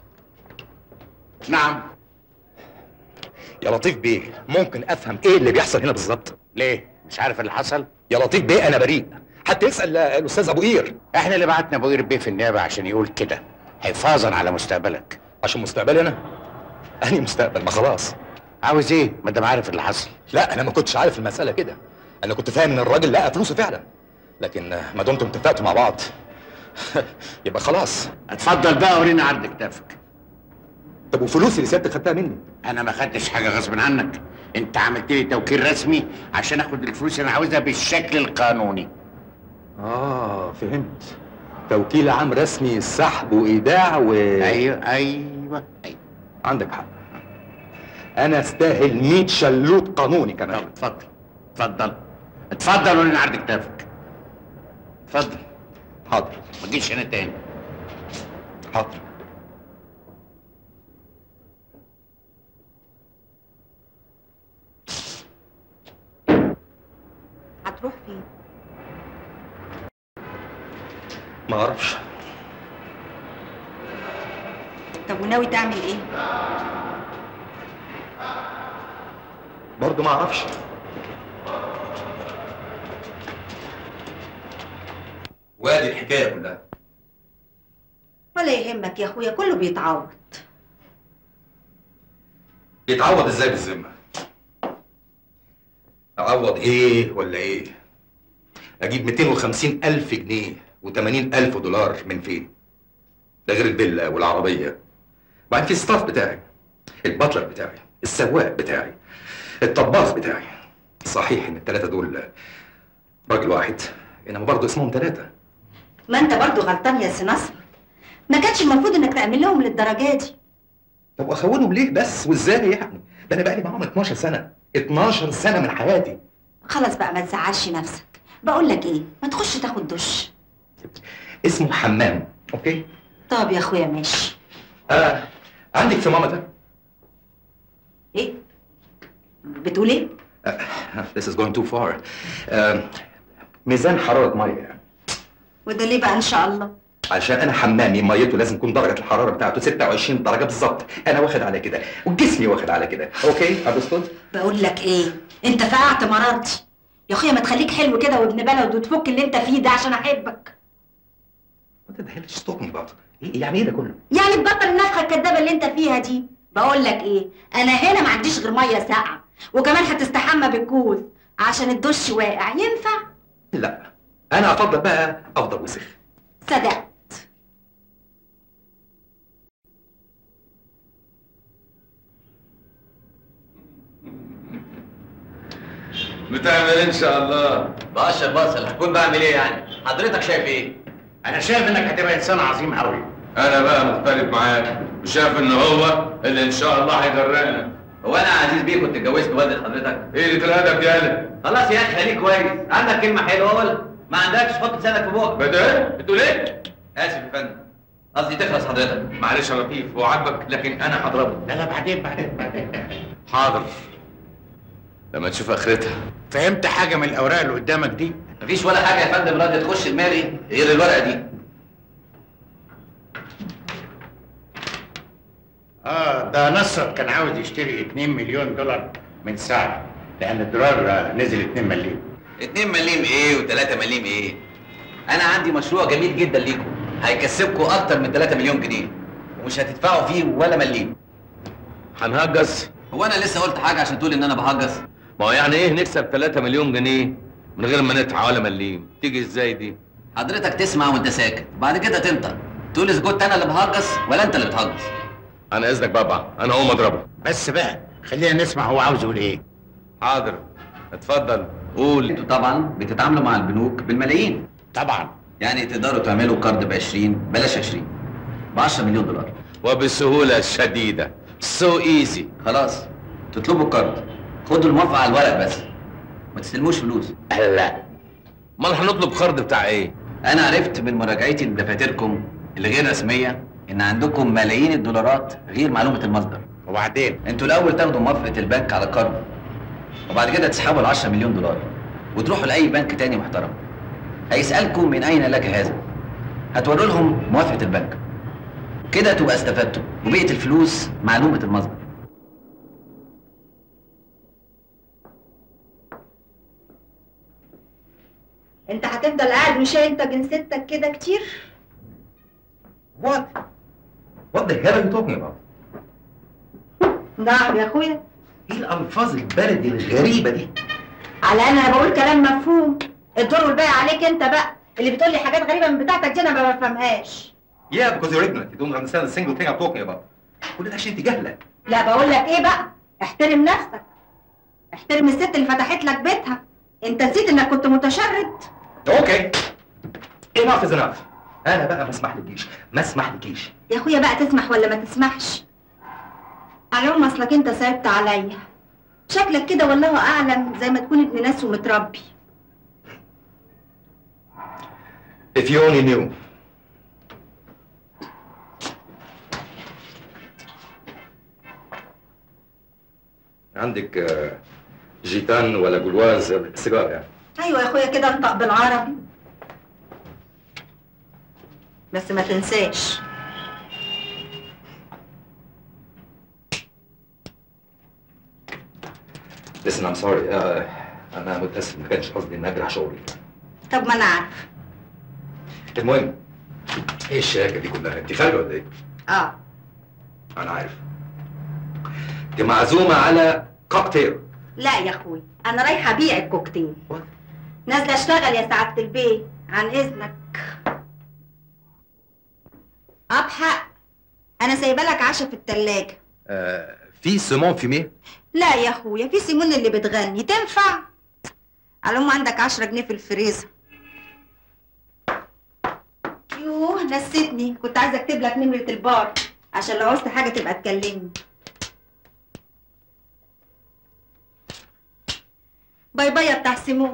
نعم يا لطيف بيه ممكن افهم ايه اللي بيحصل هنا بالظبط؟ ليه؟ مش عارف اللي حصل؟ يا لطيف بيه انا بريء حتى يسال الاستاذ ابو قير احنا اللي بعتنا ابو قير بيه في النيابه عشان يقول كده حفاظا على مستقبلك عشان مستقبلي انا؟ انهي مستقبل ما خلاص عاوز ايه؟ ما دام عارف اللي حصل لا انا ما كنتش عارف المساله كده انا كنت فاهم ان الراجل لقى فلوسه فعلا لكن ما دمتم اتفقتوا مع بعض يبقى خلاص اتفضل بقى ورينا عرض كتافك طب وفلوسي اللي سيادتك خدتها مني انا ما خدتش حاجه غصب عنك انت عملت لي توكيل رسمي عشان اخد الفلوس اللي انا عاوزها بالشكل القانوني اه فهمت توكيل عام رسمي سحب وايداع و ايوه ايوه ايوه عندك حق انا استاهل 100 شلوت قانوني كمان طب اتفضل اتفضل اتفضل ورينا عرض كتافك اتفضل حاضر ما تجيش هنا تاني حاضر هتروح فين ما اعرفش طب وناوي تعمل ايه برضه ما اعرفش وادي الحكايه كلها ولا يهمك يا اخويا كله بيتعوض يتعوض ازاي بالذمه اعوض ايه ولا ايه اجيب 250 الف جنيه و80 الف دولار من فين ده غير الفيلا والعربيه بعد في الستاف بتاعي الباتلر بتاعي السواق بتاعي الطباخ بتاعي صحيح ان الثلاثه دول راجل واحد انما برضه اسمهم ثلاثه ما انت برضو غلطان يا سي نصر ما كانش المفروض انك تعمل لهم للدرجه دي طب واخونهم ليه بس وازاي يعني ده انا بقالي معاهم 12 سنه 12 سنه من حياتي خلاص بقى ما تزعلش نفسك بقول لك ايه ما تخش تاخد دش اسمه حمام اوكي طب يا اخويا ماشي آه عندك ثرمومتر ايه بتقول ايه This is going too far. آه ميزان حرارة مية يعني. وده ليه بقى ان شاء الله عشان أنا حمامي ميته لازم تكون درجة الحرارة بتاعته 26 درجة بالظبط، أنا واخد على كده، وجسمي واخد على كده، أوكي؟ أندرستود؟ بقول لك ايه انت فقعت مرارتي يا اخويا ما تخليك حلو كده وابن بلد وتفك اللي انت فيه ده عشان احبك What the hell is talking about? إيه يعني إيه ده كله؟ يعني تبطل النفخه الكدابه اللي انت فيها دي بقول لك ايه انا هنا ما عنديش غير ميه ساقعه وكمان هتستحمى بالكوز عشان الدش واقع ينفع لا أنا أفضل بقى أفضل وسخ. صدقت بتعمل إيه ان شاء الله بقشر بصل هكون بعمل ايه يعني حضرتك شايف ايه انا شايف انك هتبقى انسان عظيم قوي انا بقى مختلف معاك وشايف ان هو اللي ان شاء الله هيغرقنا هو انا عزيز بيه كنت اتجوزت والدة حضرتك ايه اللي الادب يالا خلاص يا اخي خليك كويس عندك كلمه حلوه قول ما عندكش حط لسانك في بوقك بدأ بتقول ايه اسف يا فندم قصدي تخلص حضرتك معلش يا لطيف هو عاجبك لكن انا هضربه لا لا بعدين بعدين بعدين حاضر لما تشوف اخرتها فهمت حاجه من الاوراق اللي قدامك دي مفيش ولا حاجه يا فندم راضيه تخش دماغي غير الورقه دي اه ده نصر كان عاوز يشتري 2 مليون دولار من سعد لان الدولار آه، نزل 2 مليون 2 مليم ايه و3 مليم ايه انا عندي مشروع جميل جدا ليكم هيكسبكم اكتر من 3 مليون جنيه ومش هتدفعوا فيه ولا مليم هنهجس هو انا لسه قلت حاجه عشان تقول ان انا بهجس ما هو يعني ايه نكسب 3 مليون جنيه من غير ما ندفع ولا مليم تيجي ازاي دي حضرتك تسمع وانت ساكت بعد كده تنطق تقول اذا كنت انا اللي بهجس ولا انت اللي بتهجس انا اذنك بابا انا هقوم اضربه بس بقى خلينا نسمع هو عاوز يقول ايه حاضر اتفضل قول انتوا طبعا بتتعاملوا مع البنوك بالملايين طبعا يعني تقدروا تعملوا كارد ب 20 بلاش 20 ب 10 مليون دولار وبسهوله شديده سو ايزي خلاص تطلبوا الكارد خدوا الموافقه على الورق بس ما تستلموش فلوس لا امال هنطلب قرض بتاع ايه انا عرفت من مراجعتي لدفاتركم اللي غير رسميه ان عندكم ملايين الدولارات غير معلومه المصدر وبعدين انتوا الاول تاخدوا موافقه البنك على القرض وبعد كده تسحبوا ال 10 مليون دولار وتروحوا لاي بنك تاني محترم هيسالكم من اين لك هذا هتوروا لهم موافقه البنك كده تبقى استفدتوا وبقيه الفلوس معلومه المصدر انت هتفضل قاعد وشايل انت جنسيتك كده كتير What? What the hell are you talking about? نعم يا اخويا ايه الالفاظ البلدي الغريبه دي؟ على انا بقول كلام مفهوم الدور والباقي عليك انت بقى اللي بتقول لي حاجات غريبه من بتاعتك دي انا ما بفهمهاش Yeah, because you're ignorant. You don't understand a single thing I'm talking about. كل ده عشان انت جاهله. لا بقول لك ايه بقى احترم نفسك احترم الست اللي فتحت لك بيتها انت نسيت انك كنت متشرد اوكي. Enough is enough. انا بقى ما اسمحلكيش، ما اسمحلكيش. يا اخويا بقى تسمح ولا ما تسمحش على العموم اصلك انت صعبت عليا شكلك كده والله اعلم زي ما تكون ابن ناس ومتربي If you only knew. عندك آه، جيتان ولا جلواز سيجار يعني ايوه يا اخويا كده انطق بالعربي بس ما تنساش Listen, I'm sorry. آه، أنا متأسف ما كانش قصدي إني أجرح شغلي. طب ما انا عارف المهم إيه الشياكة دي كلها؟ أنت خارجة ولا إيه؟ اه أنا عارف. أنت معزومة على كوكتيل. لا يا اخوي انا رايحه ابيع الكوكتيل نازله اشتغل يا سعاده البيه عن اذنك ابحق انا سايبه لك عشا في التلاجة آه، في سيمون فيمي؟ لا يا اخويا في سيمون اللي بتغني تنفع على العموم عندك عشرة جنيه في الفريزر يوه نسيتني كنت عايزه اكتب لك نمره البار عشان لو عوزت حاجه تبقى تكلمني باي باي يا بتاع سيمون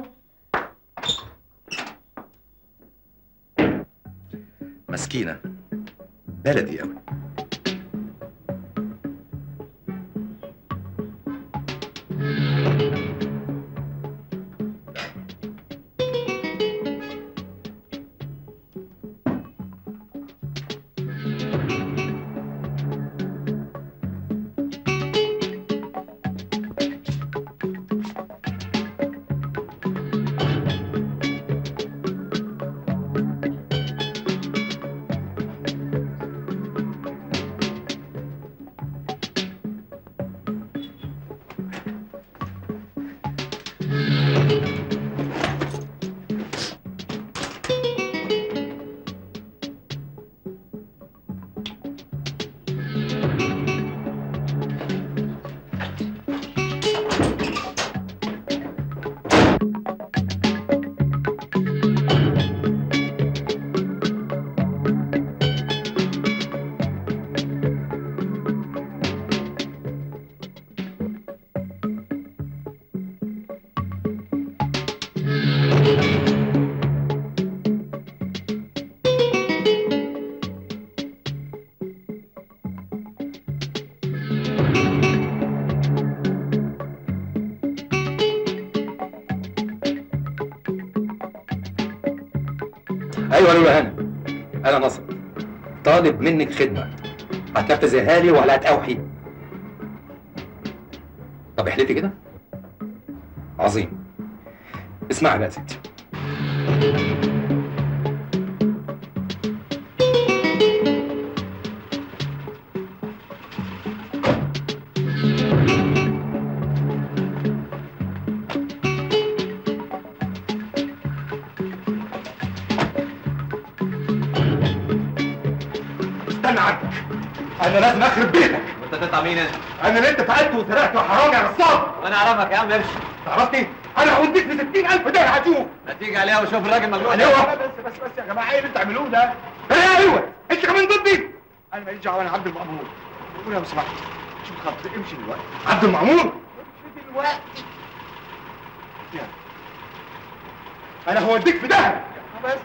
مسكينة. بلدي أوي. ايوه لولا هنا انا نصر طالب منك خدمه هتنفذها لي ولا هتأوحي طب احلفي كده عظيم اسمعي بقى يا ستي استنى عنك انا لازم اخرب بيتك وانت تطلع مين انت؟ انا اللي انت فعلت وسرقت يا حرامي يا نصاب انا اعرفك يا عم امشي عرفتني انا هوديك ب 60000 ده هتشوف ما تيجي عليها وشوف الراجل مجنون ايوه بس بس بس يا جماعه ايه اللي بتعملوه ده؟ ايه ايوه انت كمان ضدي انا ماليش دعوه انا عبد المأمور قول يا سمحت شوف خط امشي دلوقتي عبد المأمور امشي دلوقتي يلا. انا هوديك في دهب بس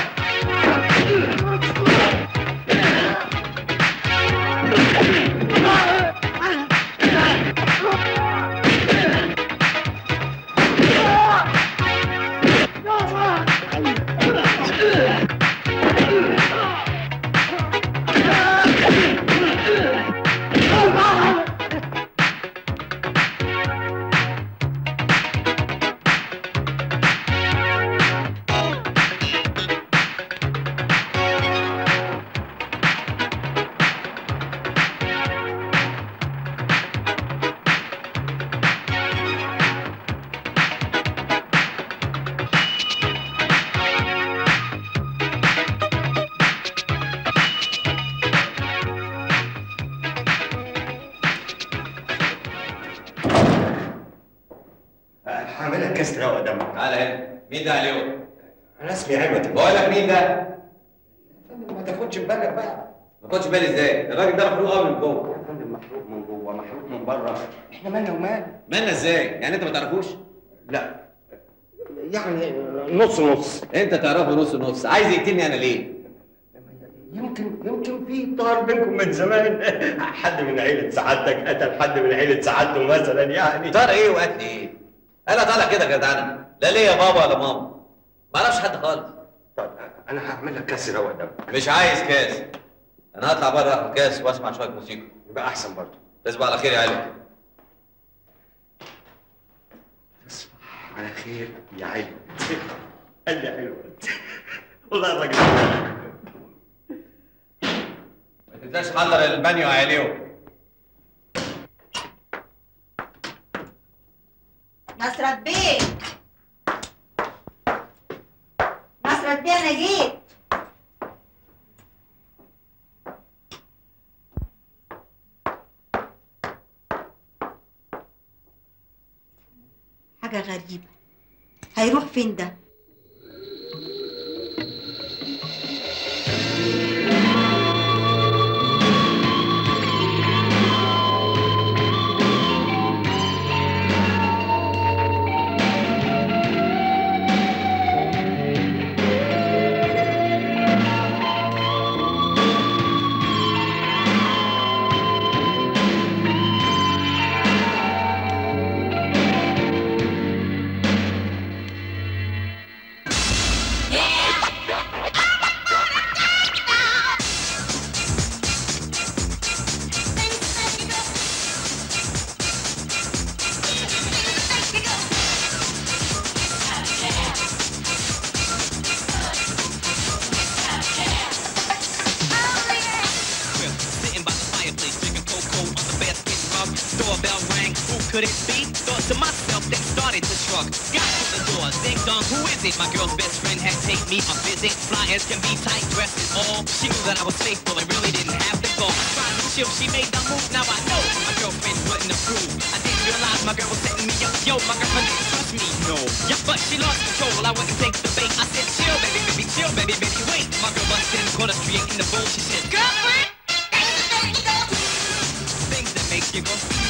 Ah! تعالى هنا مين ده عليه انا اسمي عمد بقول لك مين ده ما تاخدش بالك بقى ما تاخدش بالي ازاي الراجل ده مخلوق قوي من جوه يا فندم محروق من جوه محروق من بره احنا مالنا ومال مالنا ازاي يعني انت ما تعرفوش لا يعني نص نص انت تعرفه نص نص عايز يقتلني انا ليه يمكن يمكن في طار بينكم من زمان حد من عيلة سعادتك قتل حد من عيلة سعادته مثلا يعني طار ايه وقتل ايه انا طالع كده يا جدعان لا ليا بابا ولا ماما ما اعرفش حد خالص طب انا هعمل لك كاس روق دم مش عايز كاس انا هطلع بره اخد كاس واسمع شويه موسيقى يبقى احسن برضه تصبح على خير يا علي تصبح على خير يا علي قال لي حلو والله الراجل ما تنساش تحضر البانيو يا عليو نصرت بيه نصرت بيه انا جيت حاجة غريبة هيروح فين ده؟ Sitting by the fireplace, drinking cocoa on the bed, getting rubbed. Doorbell rang. Who could it be? Thought to myself, then started to shrug. Got to the door, ding dong, who is it? My girl's best friend had take me a visit. Fly as can be, tight dressed and all. She knew that I was faithful and really didn't have to go. I tried to chill, she made the move. Now I know my girlfriend wouldn't approve. I didn't realize my girl was setting me up. Yo, my girlfriend didn't trust me, no. Yeah, but she lost control. I wouldn't take the bait. I said, chill, baby, baby, chill, baby, baby, wait. My girl busted in the corner, creating the bowl. She said, girlfriend. Things that make you go.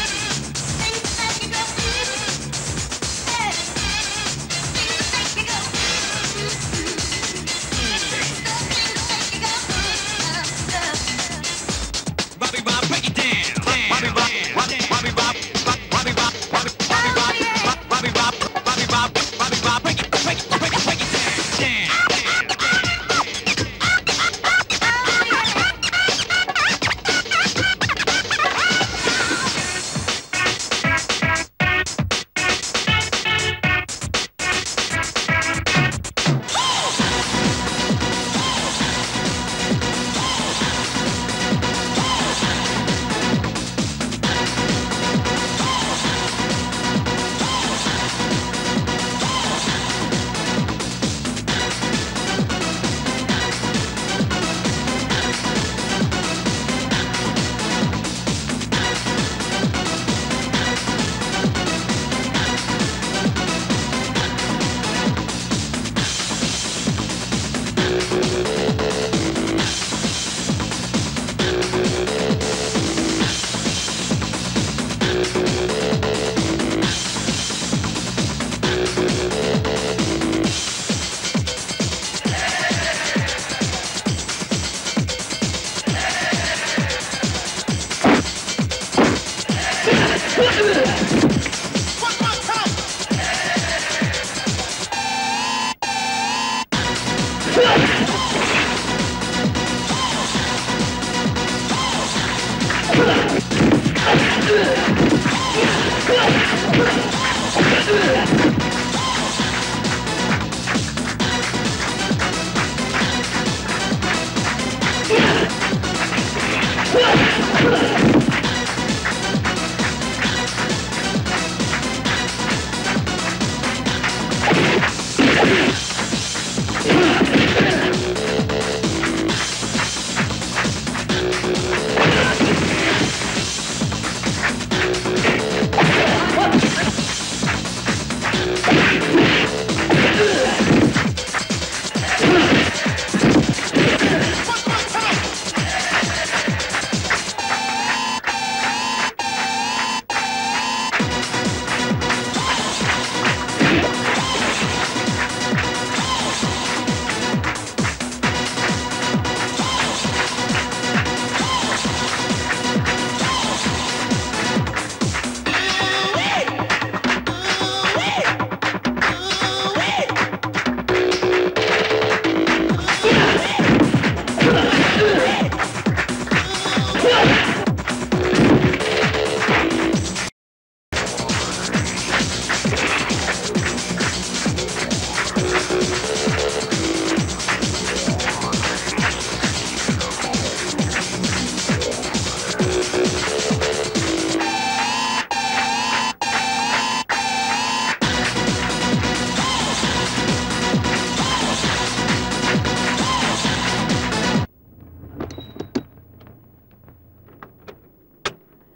Bobby Bob, break it down. Bobby Bob, Bobby Bob, Bobby Bob, Bobby Bob, Bobby Bob, Bobby Bob, Bobby Bob, Bobby Bob, break it, break it, break it, break it down. Down.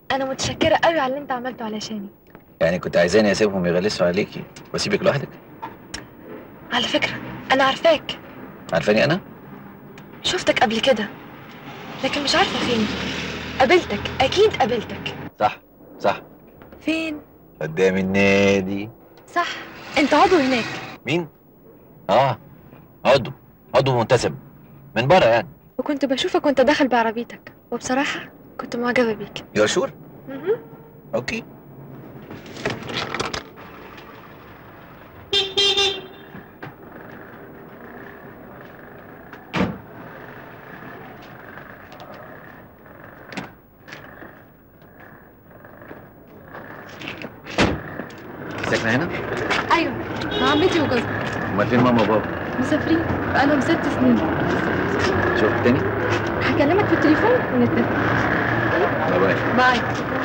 انا متشكره قوي على اللي انت عملته علشاني يعني كنت عايزاني اسيبهم يغلسوا عليكي واسيبك لوحدك على فكره انا عارفاك عارفاني انا شفتك قبل كده لكن مش عارفه فين قابلتك اكيد قابلتك صح صح فين قدام النادي صح انت عضو هناك مين اه عضو عضو منتسب من بره يعني وكنت بشوفك وانت داخل بعربيتك وبصراحه كنت معجبه بيك يور شور مهم. اوكي ساكنه هنا ايوه مع عمتي وجوزها امال فين ماما وبابا مسافرين بقالهم ست سنين شوف تاني هكلمك في التليفون ونتفق باي باي باي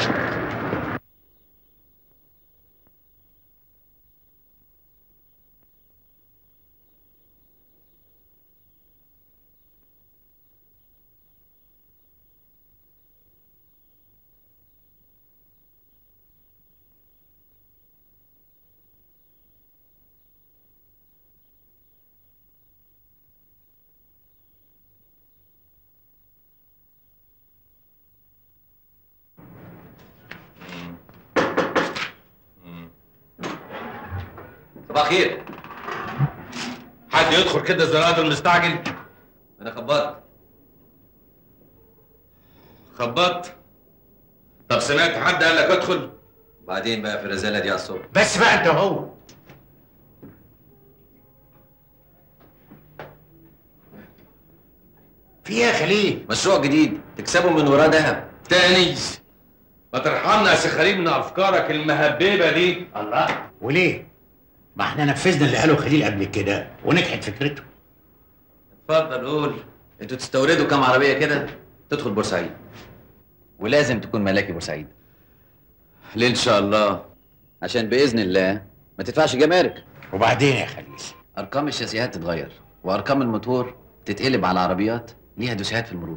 صباح الخير حد يدخل كده زي الراجل المستعجل انا خبطت خبطت طب سمعت حد قال لك ادخل بعدين بقى في الرساله دي على الصبح بس بقى انت هو في ايه يا خليل مشروع جديد تكسبوا من وراه ذهب تاني ما ترحمنا يا سي خليل من افكارك المهببه دي الله وليه ما احنا نفذنا اللي قاله خليل قبل كده ونجحت فكرته اتفضل قول انتوا تستوردوا كام عربيه كده تدخل بورسعيد ولازم تكون ملاكي بورسعيد ليه ان شاء الله عشان باذن الله ما تدفعش جمارك وبعدين يا خليل ارقام الشاسيهات تتغير وارقام الموتور تتقلب على عربيات ليها دوسيهات في المرور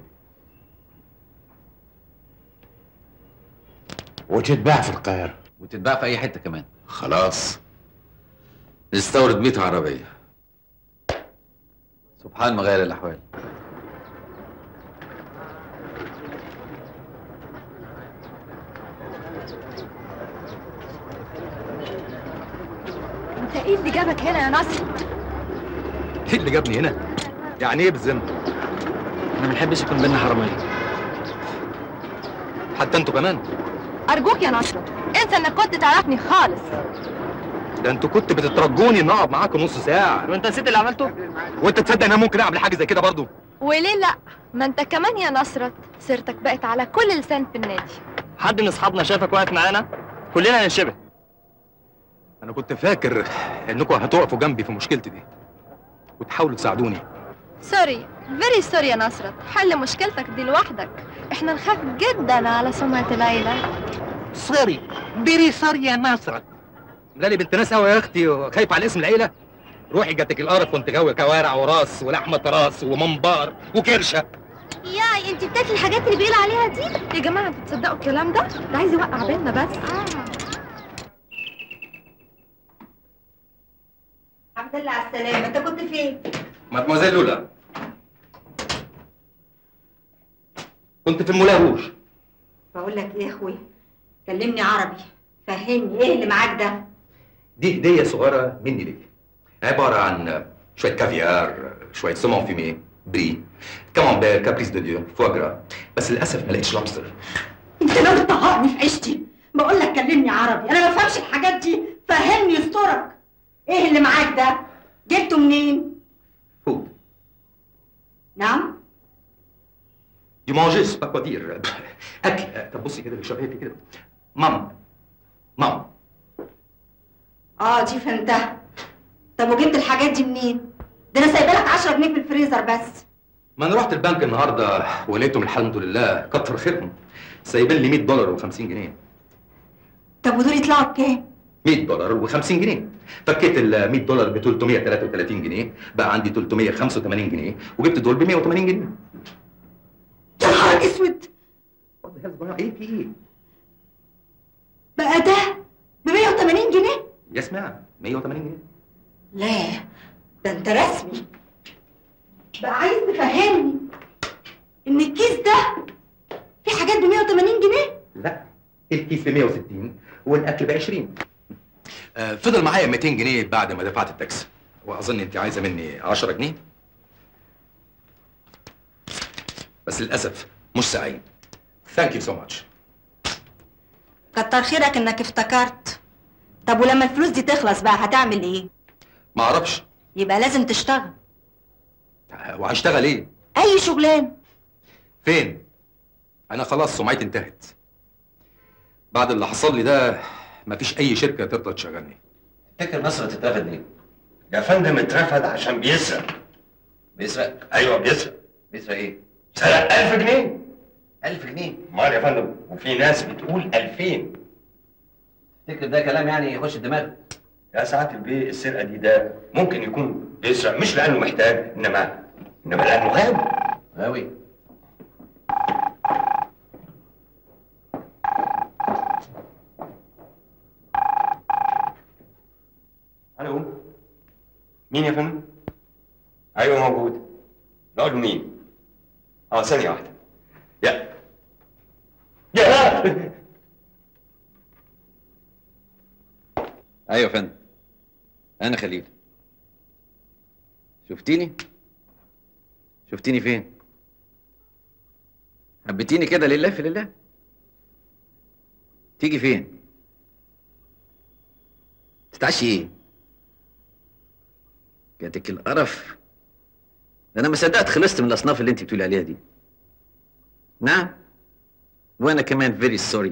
وتتباع في القاهره وتتباع في اي حته كمان خلاص نستورد 100 عربيه سبحان مغير الاحوال انت ايه اللي جابك هنا يا نصر ايه اللي جابني هنا؟ يعني ايه بالذمة؟ انا ما بنحبش يكون بينا حرامية حتى انتوا كمان ارجوك يا نصر انسى انك كنت تعرفني خالص ده انتوا كنتوا بتترجوني ان اقعد معاكم نص ساعة وانت نسيت اللي عملته؟ وانت تصدق ان انا ممكن اعمل حاجة زي كده برضه؟ وليه لا ما انت كمان يا نصرت سيرتك بقت على كل لسان في النادي حد من اصحابنا شافك واقف معانا كلنا هنشبه انا كنت فاكر انكم هتقفوا جنبي في مشكلتي دي وتحاولوا تساعدوني سوري فيري سوري يا نصرت حل مشكلتك دي لوحدك احنا نخاف جدا على سمعة العيلة سوري فيري سوري يا نصرت ملالي بنت ناس قوي يا اختي وخايفة على اسم العيلة روحي جاتك القرف وانت غاوي كوارع وراس ولحمة راس ومنبار وكرشة ياي انت بتاكلي الحاجات اللي بيقول عليها دي يا جماعة انتوا تصدقوا الكلام ده ده عايز يوقع بينا بس الحمد لله على السلامة انت كنت فين؟ مادموزيل لولا كنت في المولاه روج بقول لك ايه يا اخويا كلمني عربي فهمني ايه اللي معاك ده؟ دي هديه صغيره مني ليك عباره عن شويه كافيار شويه سومون فيمي بري كامامبير كابريس دو ديو فواجرا بس للاسف ما لقيتش لوبستر انت لو تطهقني في عيشتي بقول لك كلمني عربي انا ما بفهمش الحاجات دي فهمني يسترك ايه اللي معاك ده؟ جبته منين؟ فود نعم؟ دي مانجي سي با كوا دير اكل طب بصي كده بالشبهيه كده مام مام اه دي فهمتها طب وجبت الحاجات دي منين؟ ده انا سايبه لك 10 جنيه في الفريزر بس ما انا رحت البنك النهارده ولقيتهم الحمد لله كتر خيرهم سايبين لي 100 دولار و50 جنيه طب ودول يطلعوا بكام؟ 100 دولار و50 جنيه فكيت ال 100 دولار ب 333 جنيه بقى عندي 385 جنيه وجبت دول ب 180 جنيه يا نهار اسود ايه في ايه؟ بقى ده ب 180 جنيه يسمع 180 جنيه لا ده انت رسمي بقى عايز تفهمني ان الكيس ده فيه حاجات ب 180 جنيه لا الكيس ب 160 والاكل ب 20 آه فضل معايا 200 جنيه بعد ما دفعت التاكس واظن انت عايزه مني 10 جنيه بس للاسف مش سعيد ثانك يو سو ماتش كتر خيرك انك افتكرت طب ولما الفلوس دي تخلص بقى هتعمل ايه ما اعرفش يبقى لازم تشتغل وهشتغل ايه اي شغلانه فين انا خلاص سمعتي انتهت بعد اللي حصل لي ده مفيش اي شركه ترضى تشغلني تفتكر نصر اترفد ليه؟ يا فندم اترفد عشان بيسرق بيسرق ايوه بيسرق بيسرق ايه؟ سرق 1000 جنيه 1000 جنيه امال يا فندم وفي ناس بتقول 2000 تفتكر ده كلام يعني يخش الدماغ؟ يا سعاده البيه السرقه دي ده ممكن يكون بيسرق مش لانه محتاج انما انما لانه غاوي غاوي الو مين يا فندم؟ ايوه موجود نقول له مين؟ اه ثانية واحدة يا يا ايوه يا فندم انا خليل شفتيني شفتيني فين حبيتيني كده لله في لله تيجي فين تتعشي ايه جاتك القرف ده انا ما صدقت خلصت من الاصناف اللي انت بتقولي عليها دي نعم وانا كمان فيري سوري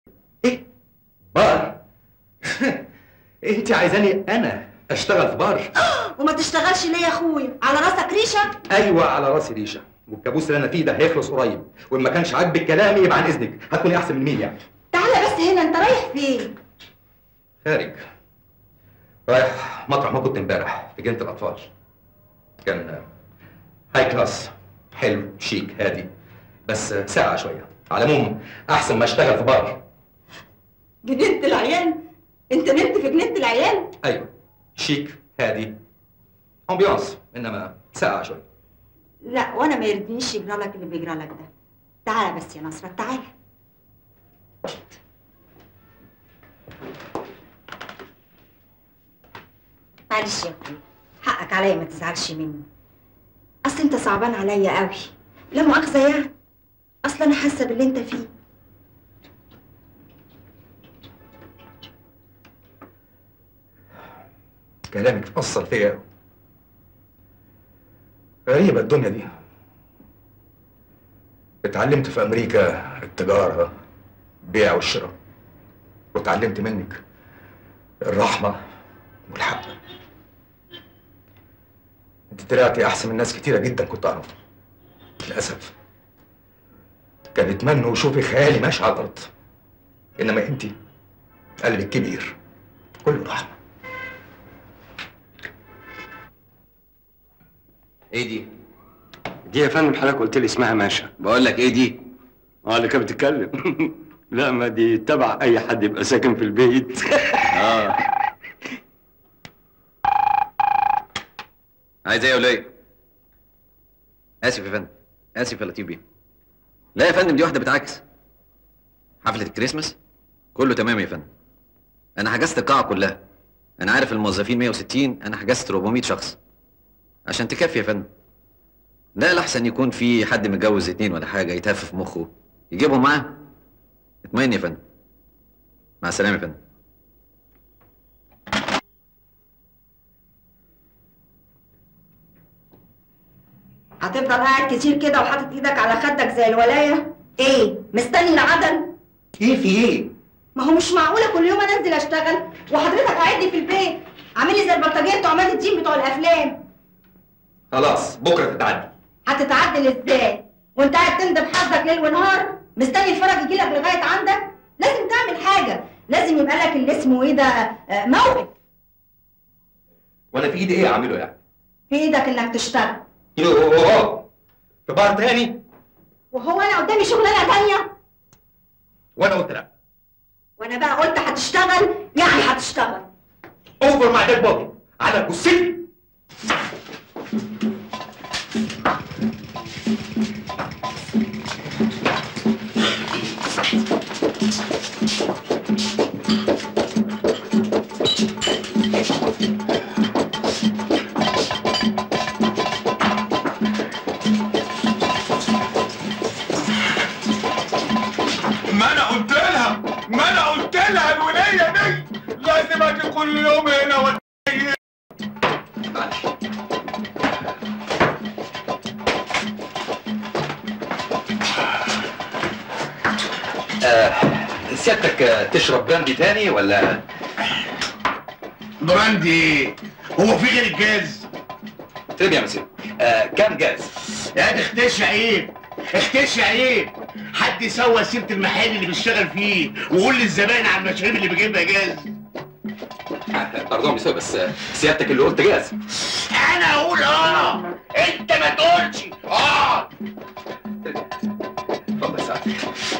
بار انت عايزاني انا اشتغل في بار وما تشتغلش ليه يا اخويا على راسك ريشه ايوه على راسي ريشه والكابوس اللي انا فيه ده هيخلص قريب وان ما كانش عاجبك كلامي يبقى عن اذنك هتكوني احسن من مين يعني تعالى بس هنا انت رايح فين خارج رايح مطرح ما كنت امبارح في جنينه الاطفال كان هاي كلاس حلو شيك هادي بس ساعة شوية على العموم أحسن ما أشتغل في بار جنينه العيال انت نمت في جنينه العيال أيوه شيك هادي أمبيانس إنما ساعة شوية لا وانا ما يرضينيش يجرى لك اللي بيجرى لك ده تعالى بس يا نصرة تعالى معلش يا اخويا حقك عليا ما تزعلش مني اصل انت صعبان عليا قوي لا مؤاخذه يعني اصل انا حاسه باللي انت فيه كلامك أثر فيا أوي. غريبة الدنيا دي اتعلمت في أمريكا التجارة البيع والشراء واتعلمت منك الرحمة والحق انت طلعتي أحسن من ناس كتيرة جدا كنت أعرفها للأسف كان يتمنوا يشوفي خيالي ماشي على الأرض إنما انت قلبك كبير كله رحمة ايه دي؟ دي يا فندم حضرتك قلت لي اسمها ماشا بقول لك ايه دي؟ اه اللي كانت بتتكلم لا ما دي تبع اي حد يبقى ساكن في البيت اه عايز ايه يا وليه؟ اسف يا فندم اسف يا لطيف بيه لا يا فندم دي واحده بتعكس حفله الكريسماس كله تمام يا فندم انا حجزت القاعه كلها انا عارف الموظفين 160 انا حجزت 400 شخص عشان تكفي يا فندم لا الاحسن يكون في حد متجوز اتنين ولا حاجه يتهفف مخه يجيبهم معاه اطمئن يا فندم مع السلامه يا فندم هتفضل قاعد كتير كده وحاطط ايدك على خدك زي الولايه ايه مستني العدل ايه في ايه ما هو مش معقوله كل يوم انا انزل اشتغل وحضرتك قاعد لي في البيت عامل لي زي البلطجيه بتوع عماد الدين بتوع الافلام خلاص بكرة تتعدي هتتعدل ازاي وانت قاعد تندب حظك ليل ونهار مستني الفرج يجي لك لغايه عندك لازم تعمل حاجه لازم يبقى لك اللي اسمه ايه ده آه، موقف وأنا في إيدي إيه أعمله يعني؟ في ايدك انك تشتغل يوه في بار تاني وهو انا قدامي شغلانه تانيه وأنا قلت لا وانا بقى قلت هتشتغل يعني هتشتغل اوفر مع ديد بودي على جثتي ما انا قلت لها ما انا قلت لها الوليه دي لازم اجي كل يوم هنا ولا آه سيادتك آه، تشرب براندي تاني ولا براندي هو في غير الجاز طيب يا مسيو آه كام جاز يا اختش عيب اختش عيب حد يسوى سيره المحل اللي بيشتغل فيه وقول للزبائن على المشاريب اللي بيجيبها جاز باردون مسيو بس آه، سيادتك اللي قلت جاز انا اقول اه انت ما تقولش اه اتفضل سعادتك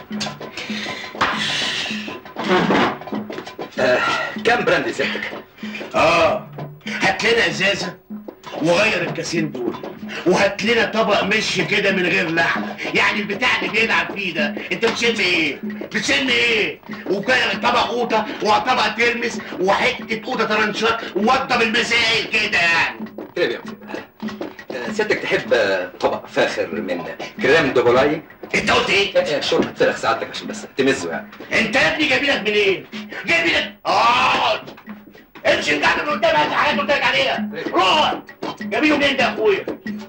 آه كام براندي سيادتك اه هات لنا ازازه وغير الكاسين دول وهات لنا طبق مش كده من غير لحمه يعني البتاع اللي بيلعب فيه ده انت بتشم ايه بتشم ايه وكده طبق قوطه وطبق ترمس وحته قوطه طرنشات ووضب المسائل كده يعني طيب يا مسيو آه، سيادتك تحب آه، طبق فاخر من كريم دوغولاي انت قلت ايه؟ آه شرب فارغ سعادتك عشان بس تمزه يعني انت يا ابني جايبينك منين؟ جايبينك اه امشي انت من قدام هات الحاجات اللي قلت لك عليها روح جايبينه منين ده يا اخويا؟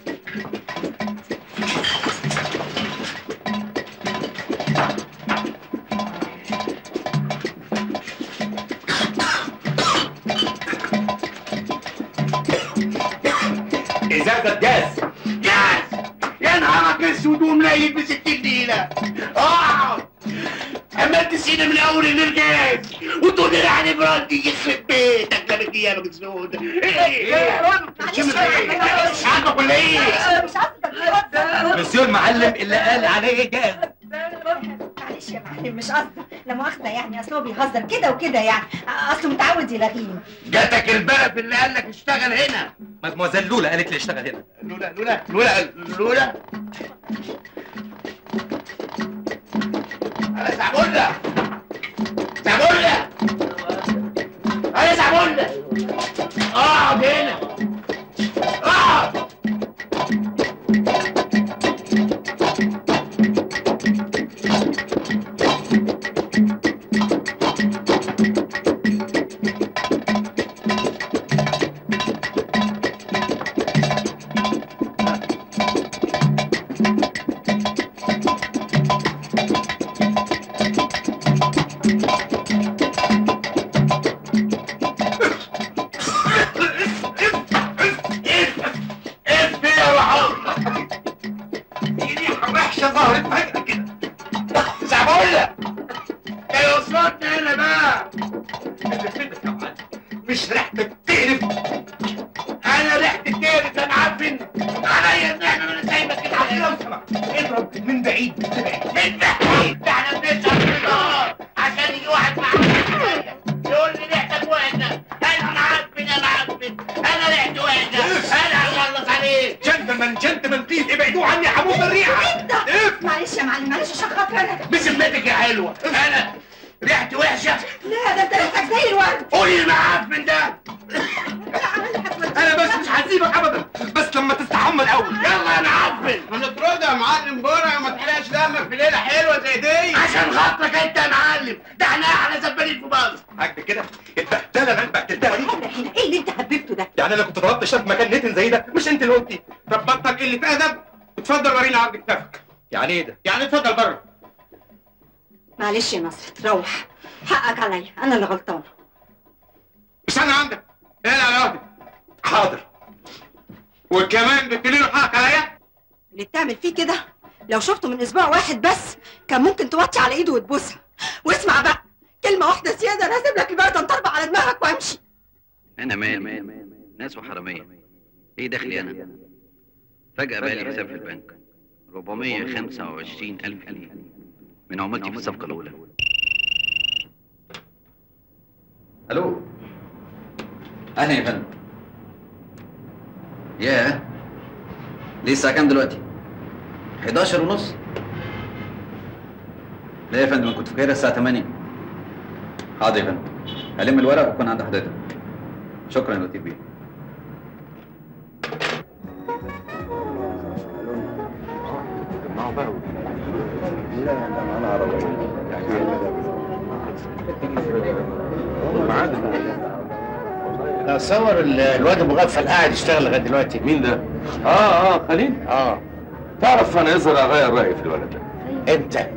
ازازه جاز جاز يا نهارك اسود ومنيل ب 60 ليله اه عمال تسينا من اول الجاز وتقول لي يعني براندي يخرب بيتك لا بدي ايامك اسود ايه ايه شمس ايه مش عاجبك ولا ايه؟ مسيو المعلم اللي قال عليه جاز معلش يا معلم مش قصدي لا مؤاخذة يعني اصل هو بيهزر كده وكده يعني اصله متعود يلاغيني جاتك البلد اللي قال لك اشتغل هنا مدموزيل لولا قالت لي اشتغل هنا لولا لولا لولا لولا انا زعبولة زعبولة انا زعبولة اقعد هنا اقعد اف يا وحوش دي وحشه ظهرت فجأة كده زعبولة يا وصلتني هنا بقى مش ريحتك تقرف انا ريحتي تقرف انا عارفين عليا ان احنا انا سايبك كده على لو سمحت اضرب من بعيد من بعيد ده احنا بنسهر في النهار عشان يجي واحد معانا يقول لي ريحتك وحشه انا انا عارفين انا عارفين انا ريحتي وحشه انا هخلص عليك جنتلمان جنتلمان بليز ابعدوا عني هموت الريحه معلش يا معلم معلش عشان خاطر انا بذمتك يا حلوه انا ريحتي وحشه لا ده انت ريحتك زي الورد قولي المعاف من ده انا بس مش هسيبك ابدا بس لما تستحمى الاول يلا انا عفن ما نطردها يا معلم بره ما تحرقش دمك في ليله حلوه زي دي عشان خاطرك انت يا معلم ده احنا احلى زبالين في مصر حاجة كده البهدله اللي انت بهدلتها دي هنا ايه اللي انت حببته ده يعني انا كنت ضربت شاب مكان نتن زي ده مش انت اللي قلتي طب بطل قله ادب اتفضل ورينا عرض كتافك يعني ايه ده؟ يعني اتفضل بره معلش يا نصر روح حقك عليا انا اللي غلطانه مش انا عندك ايه العلاقه حاضر وكمان جبت له حقك عليا اللي بتعمل فيه كده لو شفته من اسبوع واحد بس كان ممكن توطي على ايده وتبوسها واسمع بقى كلمه واحده زياده انا هسيب لك البرده انطربع على دماغك وامشي انا مالي ناس وحراميه ايه دخلي انا فجاه بقى لي حساب في البنك 425 الف جنيه من عمولتي في الصفقه الاولى الو اهلا يا فندم ياه ليه الساعة كام دلوقتي؟ 11 ونص لا يا فندم أنا كنت فاكرها الساعة 8 حاضر يا فندم هلم الورق واكون عند حضرتك شكرا يا لطيف بيه تصور ال- الواد المغفل قاعد يشتغل لغايه دلوقتي مين ده؟ اه اه خليل اه تعرف انا يظهر اغير رايي في الولد ده امتى؟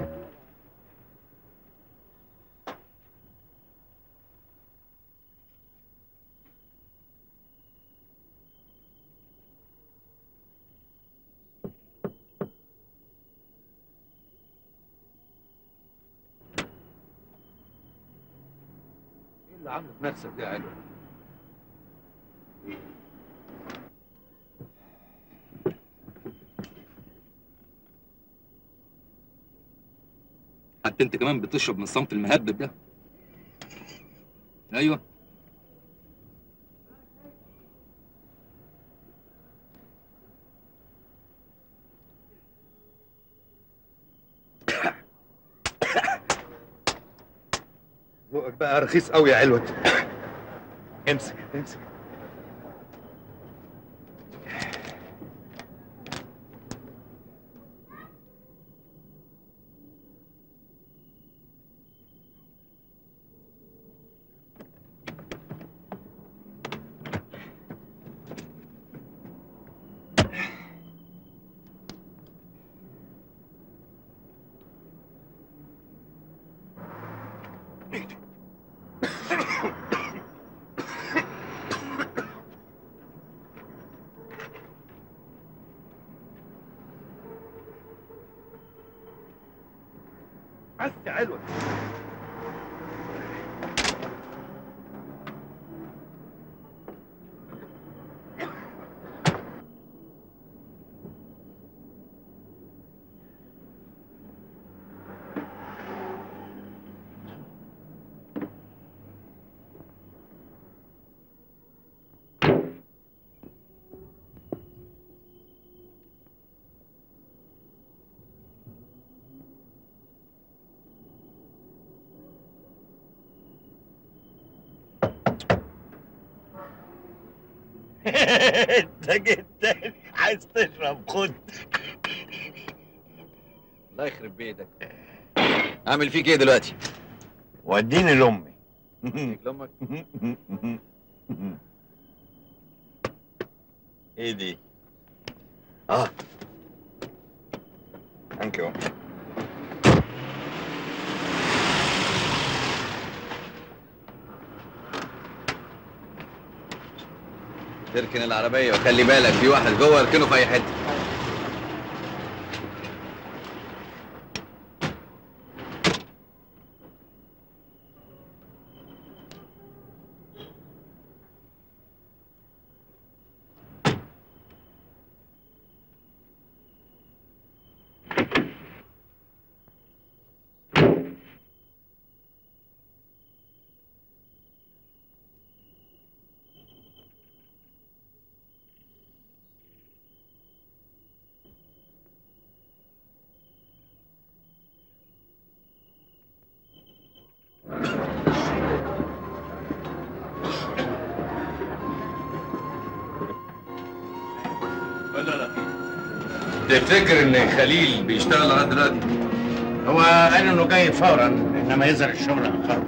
ايه اللي عامله في نفسك ده يا علوي؟ حتى انت كمان بتشرب من الصنف المهبب ده ايوه ذوقك بقى رخيص قوي يا علوت امسك امسك بس يا علوت انت جيت تاني عايز تشرب خد الله يخرب بيتك اعمل فيك ايه دلوقتي؟ وديني لامي لامك ايه دي؟ اه ثانك يو تركن العربية وخلي بالك في واحد جوه اركنه في أي حتة ولا لا تفتكر ان خليل بيشتغل لغايه دلوقتي؟ هو قال انه جاي فورا انما يظهر الشغل اخر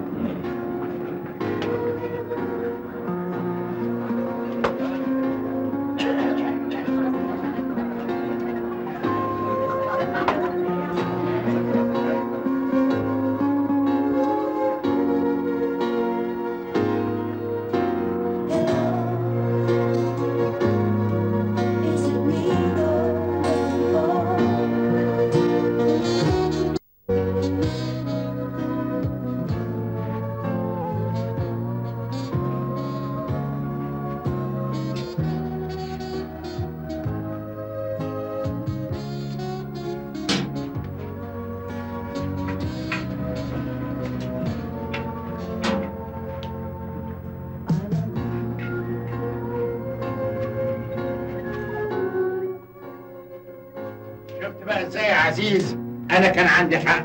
ازاي يا عزيز انا كان عندي حق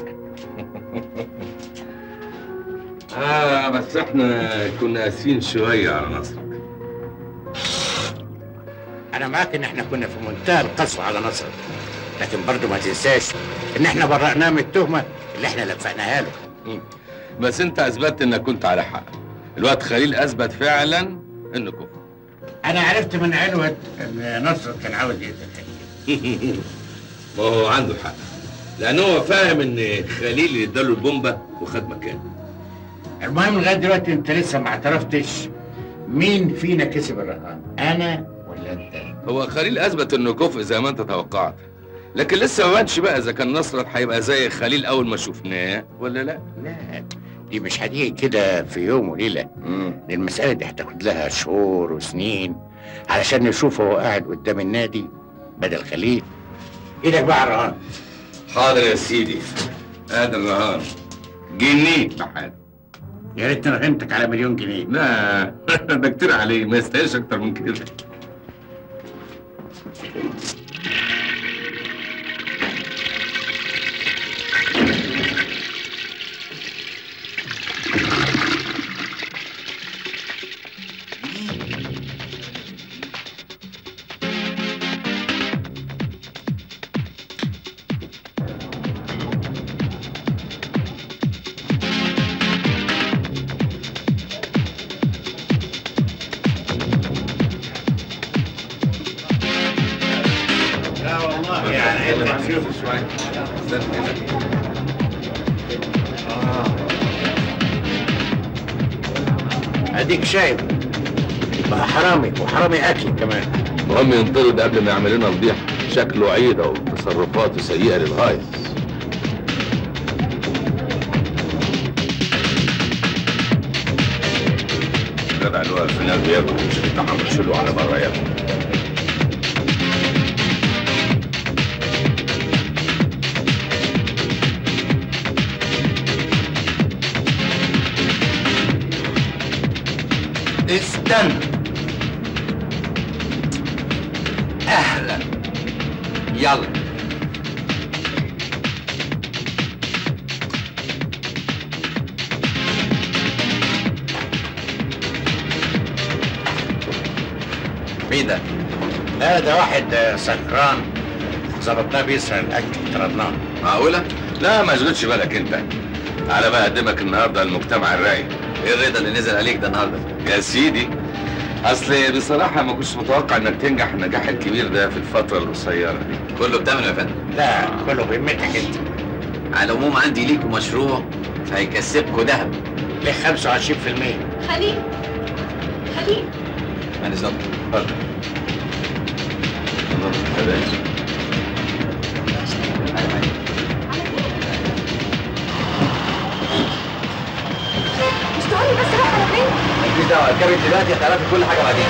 اه بس احنا كنا قاسيين شويه على نصرك انا معاك ان احنا كنا في منتهى القسوه على نصر لكن برضه ما تنساش ان احنا برأناه من التهمه اللي احنا لفقناها له بس انت اثبتت انك كنت على حق الواد خليل اثبت فعلا انه كفر انا عرفت من علوة ان نصر كان عاوز يقتل ما هو عنده حق لان هو فاهم ان خليل اللي اداله البومبه وخد مكانه المهم لغايه دلوقتي انت لسه ما اعترفتش مين فينا كسب الرهان انا ولا انت هو خليل اثبت انه كفء زي ما انت توقعت لكن لسه ما بانش بقى اذا كان نصرت هيبقى زي خليل اول ما شفناه ولا لا لا دي مش هتيجي كده في يوم وليله دي المساله دي هتاخد لها شهور وسنين علشان نشوفه هو قاعد قدام النادي بدل خليل ايدك بقى على الرهان حاضر يا سيدي ادي الرهان جنيه بحال يا ريتني رهنتك على مليون جنيه لا ده كتير عليه ما يستاهلش اكتر من كده لا والله يعني انت تشوف شويه اديك شايف بقى حرامي وحرامي اكل كمان المهم ينطرد قبل ما يعمل لنا فضيحه شكله عيده وتصرفاته سيئه للغايه جدع اللي واقف هناك بياكل مش بيتحمل شيله على بره ياكل استنى اهلا يلا مين ده؟ لا ده واحد آه، سكران ظبطناه بيسرق الاكل طردناه معقوله لا ما اشغلش بالك انت على ما اقدمك النهارده المجتمع الرايق ايه الرضا اللي نزل عليك ده النهارده يا سيدي اصل بصراحه ما كنتش متوقع انك تنجح النجاح الكبير ده في الفتره القصيره دي كله بتعمله يا فندم لا كله بهمتك انت على العموم عندي ليكم مشروع هيكسبكم ذهب ليه 25% خليل خليل انا ظبط اتفضل مش تقولي بس رايح على فين؟ مالكيش دعوه اركبي دلوقتي هتعرفي كل حاجه بعدين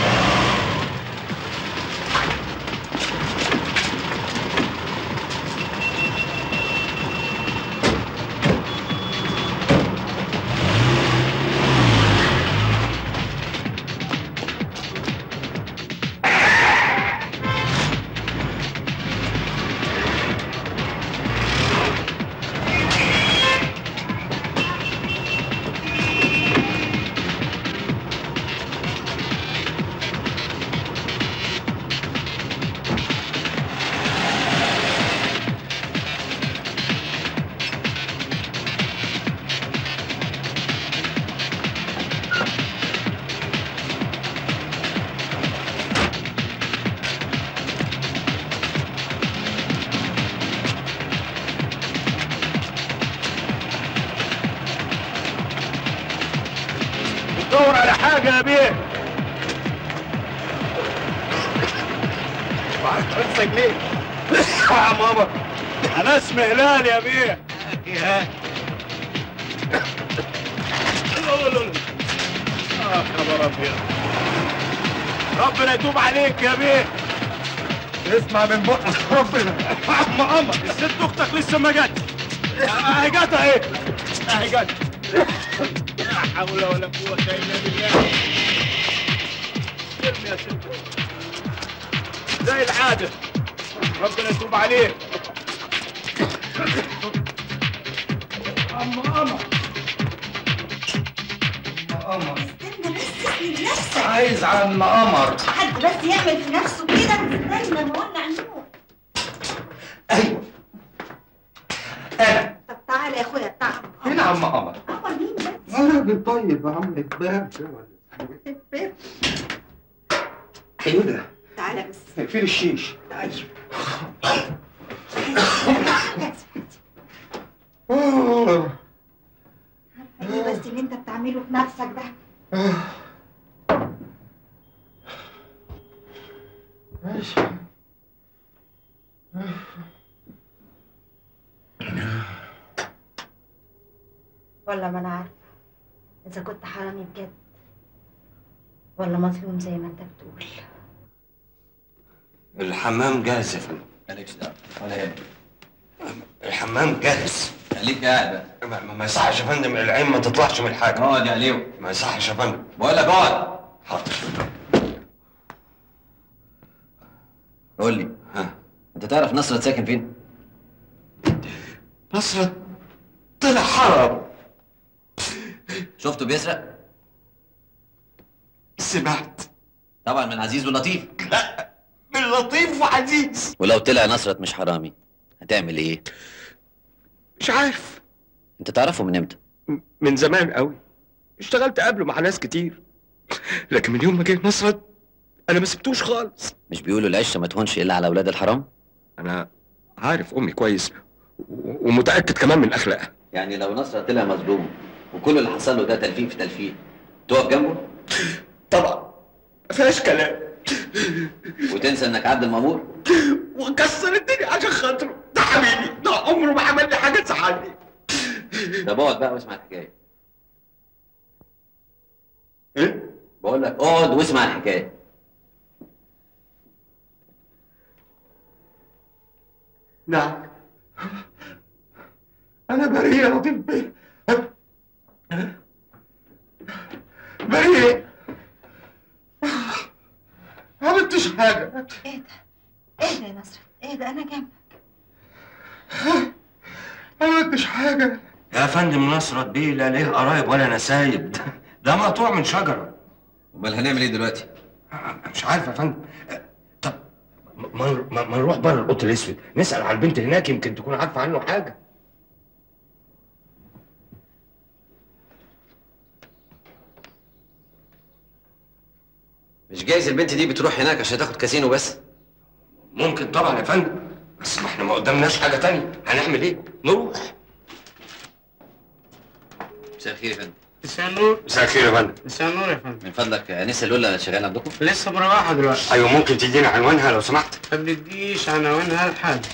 بتدور على حاجه يا بيه خمسة جنيه يا ماما انا اسمي هلال يا بيه يا اه خبر ابيض ربنا يتوب عليك يا بيه اسمع من بقك ربنا عم قمر الست اختك لسه ما جت اهي جت اهي اهي جت لا حول ولا قوة إلا بالله سلم يا سلم زي العادة ربنا يتوب عليك عم قمر قمر استنى بس اسند نفسك عايز عم قمر حد بس يعمل في نفسه كده استنى ما اولع النور ايوه انا طب تعالى يا اخويا تعالى فين عم قمر قمر مين بس راجل طيب يا عم اتباب ايه ده؟ تعالى بس فين الشيش؟ تعالى آه. ايه بس اللي انت بتعمله في نفسك ده ماشي ولا ما انا عارفه اذا كنت حرامي بجد ولا مظلوم زي ما انت بتقول الحمام جاهز يا فندم مالكش دعوه ولا يهمك الحمام جاهز خليك قاعد بقى ما, ما- ما يصحش يا فندم العين ما تطلعش من الحاجه اقعد يا عليو ما يصحش يا فندم بقول لك اقعد حاضر قول لي ها انت تعرف نصرت ساكن فين؟ نصرت طلع حرام شفته بيسرق؟ سمعت طبعا من عزيز ولطيف من لطيف وعزيز ولو طلع نصرت مش حرامي هتعمل ايه؟ مش عارف انت تعرفه من امتى؟ من زمان قوي اشتغلت قبله مع ناس كتير لكن من يوم ما جه نصرت انا ما سبتوش خالص مش بيقولوا العشه ما تهونش الا على اولاد الحرام؟ انا عارف امي كويس و- ومتاكد كمان من اخلاقها يعني لو نصرت طلع مظلوم وكل اللي حصل له ده تلفين في تلفين تقف جنبه؟ طبعا ما فيهاش كلام وتنسى انك عبد المامور؟ وكسر الدنيا عشان خاطره ده حبيبي ده عمره ما عمل لي حاجه تزعلني طب اقعد بقى واسمع الحكايه ايه؟ بقول لك اقعد واسمع الحكايه نعم انا بريء يا لطيف بيه بريء ما عملتش حاجه ايه ده ايه ده يا نصرت ايه ده انا جنبك ما عملتش حاجه يا فندم نصرت بيه لا ليه قرايب ولا نسايب ده مقطوع من شجره امال هنعمل ايه دلوقتي؟ مش عارف يا فندم طب ما ما, ما نروح بره القط الاسود نسال على البنت هناك يمكن تكون عارفه عنه حاجه مش جايز البنت دي بتروح هناك عشان تاخد كاسينو بس ممكن طبعا يا فندم بس ما احنا ما قدامناش حاجه تانية هنعمل ايه نروح مساء الخير يا فندم مساء النور مساء الخير يا فندم مساء النور يا فندم من فضلك انسه لولا شغال عندكم؟ لسه مروحة دلوقتي ايوه ممكن تدينا عنوانها لو سمحت ما بنديش عناوينها لحد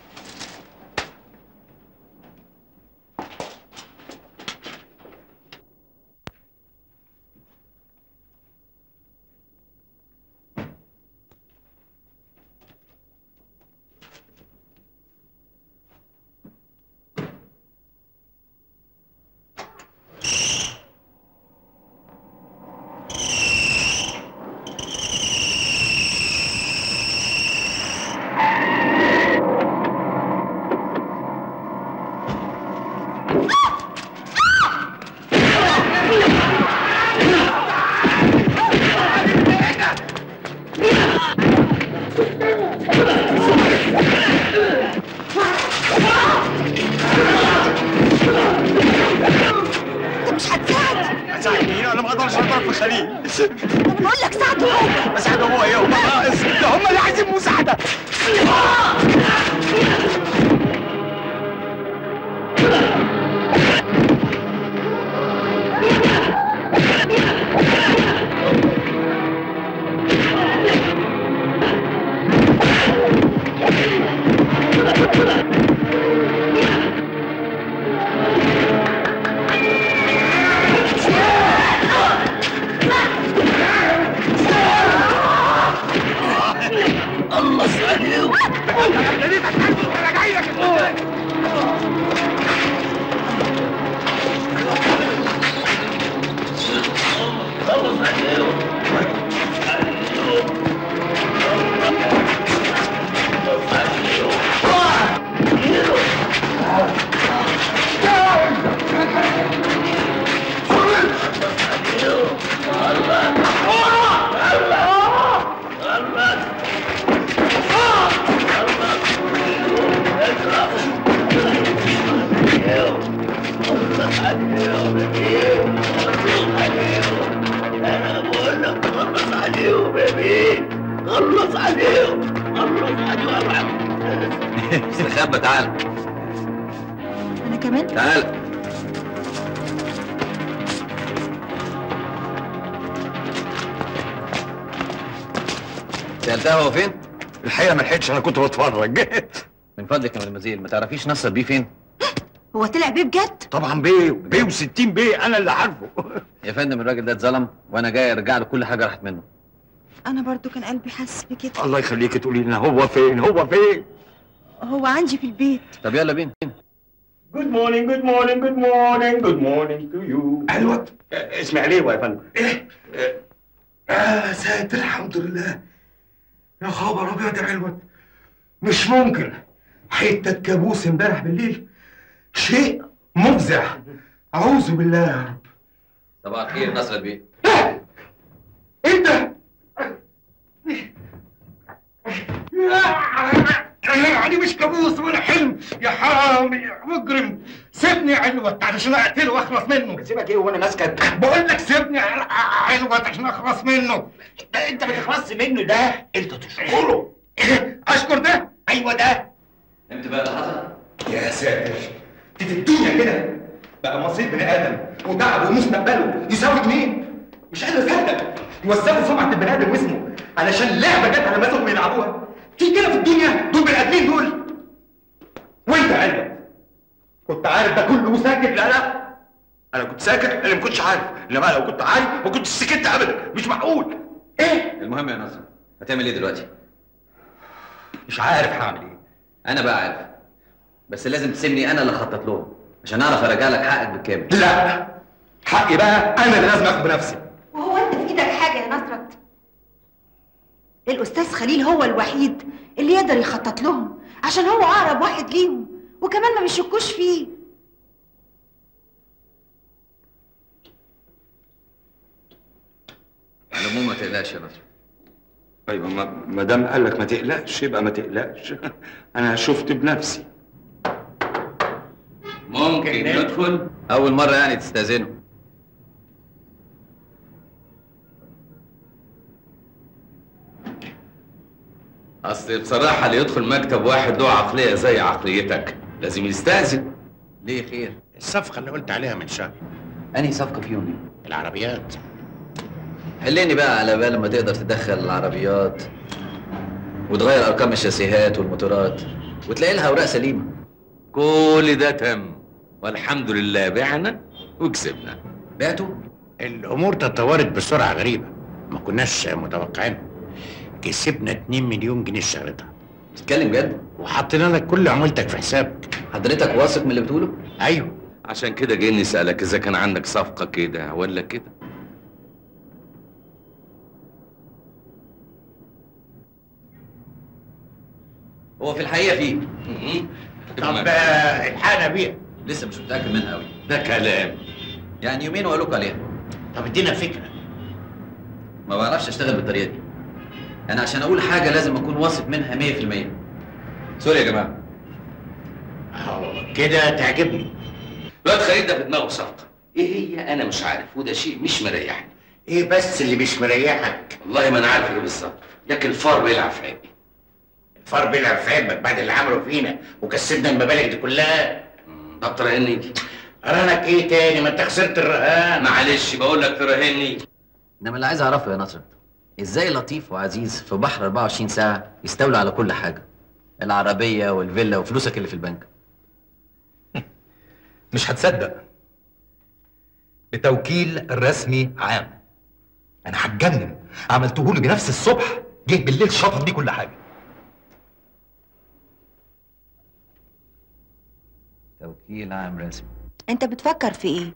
انت مش هتساعد اساعد مين انا ما اقدرش اضرب في خليل انا بقول لك ساعده هو اساعد ابويا ايه هم ناقص ده هم اللي عايزين مساعده الله يسعدك خلص عليهم يا بيه خلص عليهم انا بقول لك خلص عليهم يا بيه خلص عليهم خلص عليهم استخبى تعال انا كمان تعال سألتها هو فين؟ الحقيقه ما لحقتش انا كنت بتفرج من فضلك يا مدمزيل ما تعرفيش نصر بيه فين؟ هو طلع بيه بجد طبعا بيه بيه و60 بيه انا اللي عارفه يا فندم الراجل ده اتظلم وانا جاي ارجع له كل حاجه راحت منه انا برضو كان قلبي حاسس بكده الله يخليك تقولي لنا هو فين هو فين هو عندي في البيت طب يلا بينا Good morning, good morning, good morning, good morning to you. ايوه اسمع ليه يا فندم؟ ايه؟ يا ساتر الحمد لله يا خبر ابيض يا علوت مش ممكن حته كابوس امبارح بالليل شيء مفزع اعوذ بالله يا رب صباح الخير نصر بيه انت يعني مش كابوس ولا حلم يا حرامي يا مجرم سيبني يا علوت علشان اقتله واخلص منه سيبك ايه وانا ماسكك بقول لك سيبني يا علوت عشان اخلص منه ده انت ما تخلصش منه ده انت تشكره اشكر ده ايوه ده امتى بقى اللي حصل؟ يا ساتر دي في الدنيا كده بقى مصير بني ادم وتعبه ومستقبله يساوي اتنين مش قادر اصدق يوسخوا سمعه البني ادم واسمه علشان لعبه جت على مزاجهم يلعبوها في كده في الدنيا دول بني ادمين دول وانت يا قلبك كنت عارف ده كله وساكت لا لا انا كنت ساكت انا ما كنتش عارف انما لو كنت عارف ما كنتش سكت ابدا مش معقول ايه المهم يا نصر هتعمل ايه دلوقتي مش عارف هعمل ايه انا بقى عارف بس لازم تسيبني انا اللي اخطط لهم عشان اعرف ارجع لك حقك بالكامل لا حقي بقى انا اللي لازم اخد بنفسي وهو انت في ايدك حاجه يا نصرت الاستاذ خليل هو الوحيد اللي يقدر يخطط لهم عشان هو اقرب واحد ليهم وكمان ما بيشكوش فيه على العموم ما تقلقش يا نصر ايوه ما ما دام قال لك ما تقلقش يبقى ما تقلقش انا شفت بنفسي ممكن ندخل اول مره يعني تستاذنه اصل بصراحه اللي يدخل مكتب واحد له عقليه زي عقليتك لازم يستاذن ليه خير الصفقة اللي قلت عليها من شهر انهي صفقه فيهم دي العربيات حلني بقى على بال ما تقدر تدخل العربيات وتغير ارقام الشاسيهات والموتورات وتلاقي لها اوراق سليمه كل ده تم والحمد لله بعنا وكسبنا بعتوا الأمور تطورت بسرعة غريبة ما كناش متوقعينها كسبنا 2 مليون جنيه الشهر ده تتكلم جد وحطينا لك كل عمولتك في حسابك حضرتك واثق من اللي بتقوله ايوه عشان كده جاي نسالك اذا كان عندك صفقه كده ولا كده هو في الحقيقه فيه طب آه، الحقنا بيها لسه مش متاكد منها قوي ده كلام يعني يومين وقالوك عليها طب ادينا فكره ما بعرفش اشتغل بالطريقه دي انا عشان اقول حاجه لازم اكون واثق منها 100% سوري يا جماعه اهو كده تعجبني الواد خليل ده في دماغه صفقه ايه هي انا مش عارف وده شيء مش مريحني ايه بس اللي مش مريحك والله ما انا عارف ايه بالظبط لكن الفار بيلعب في عيني الفار بيلعب في عيبك بعد اللي عمله فينا وكسبنا المبالغ دي كلها طب تراهني رهنك ايه تاني ما انت خسرت الرهان معلش بقول لك تراهني انما اللي عايز اعرفه يا نصرت ازاي لطيف وعزيز في بحر 24 ساعه يستولوا على كل حاجه العربيه والفيلا وفلوسك اللي في البنك مش هتصدق بتوكيل رسمي عام انا هتجنن عملته له بنفس الصبح جه بالليل شطب لي كل حاجه توكيل عام رسمي انت بتفكر في ايه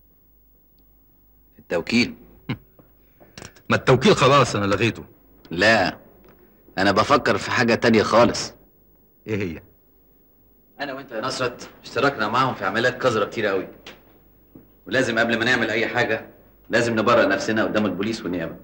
التوكيل ما التوكيل خلاص انا لغيته لا انا بفكر في حاجه تانية خالص ايه هي انا وانت يا نصرت اشتركنا معاهم في عمليات قذره كتير قوي ولازم قبل ما نعمل اي حاجه لازم نبرر نفسنا قدام البوليس والنيابه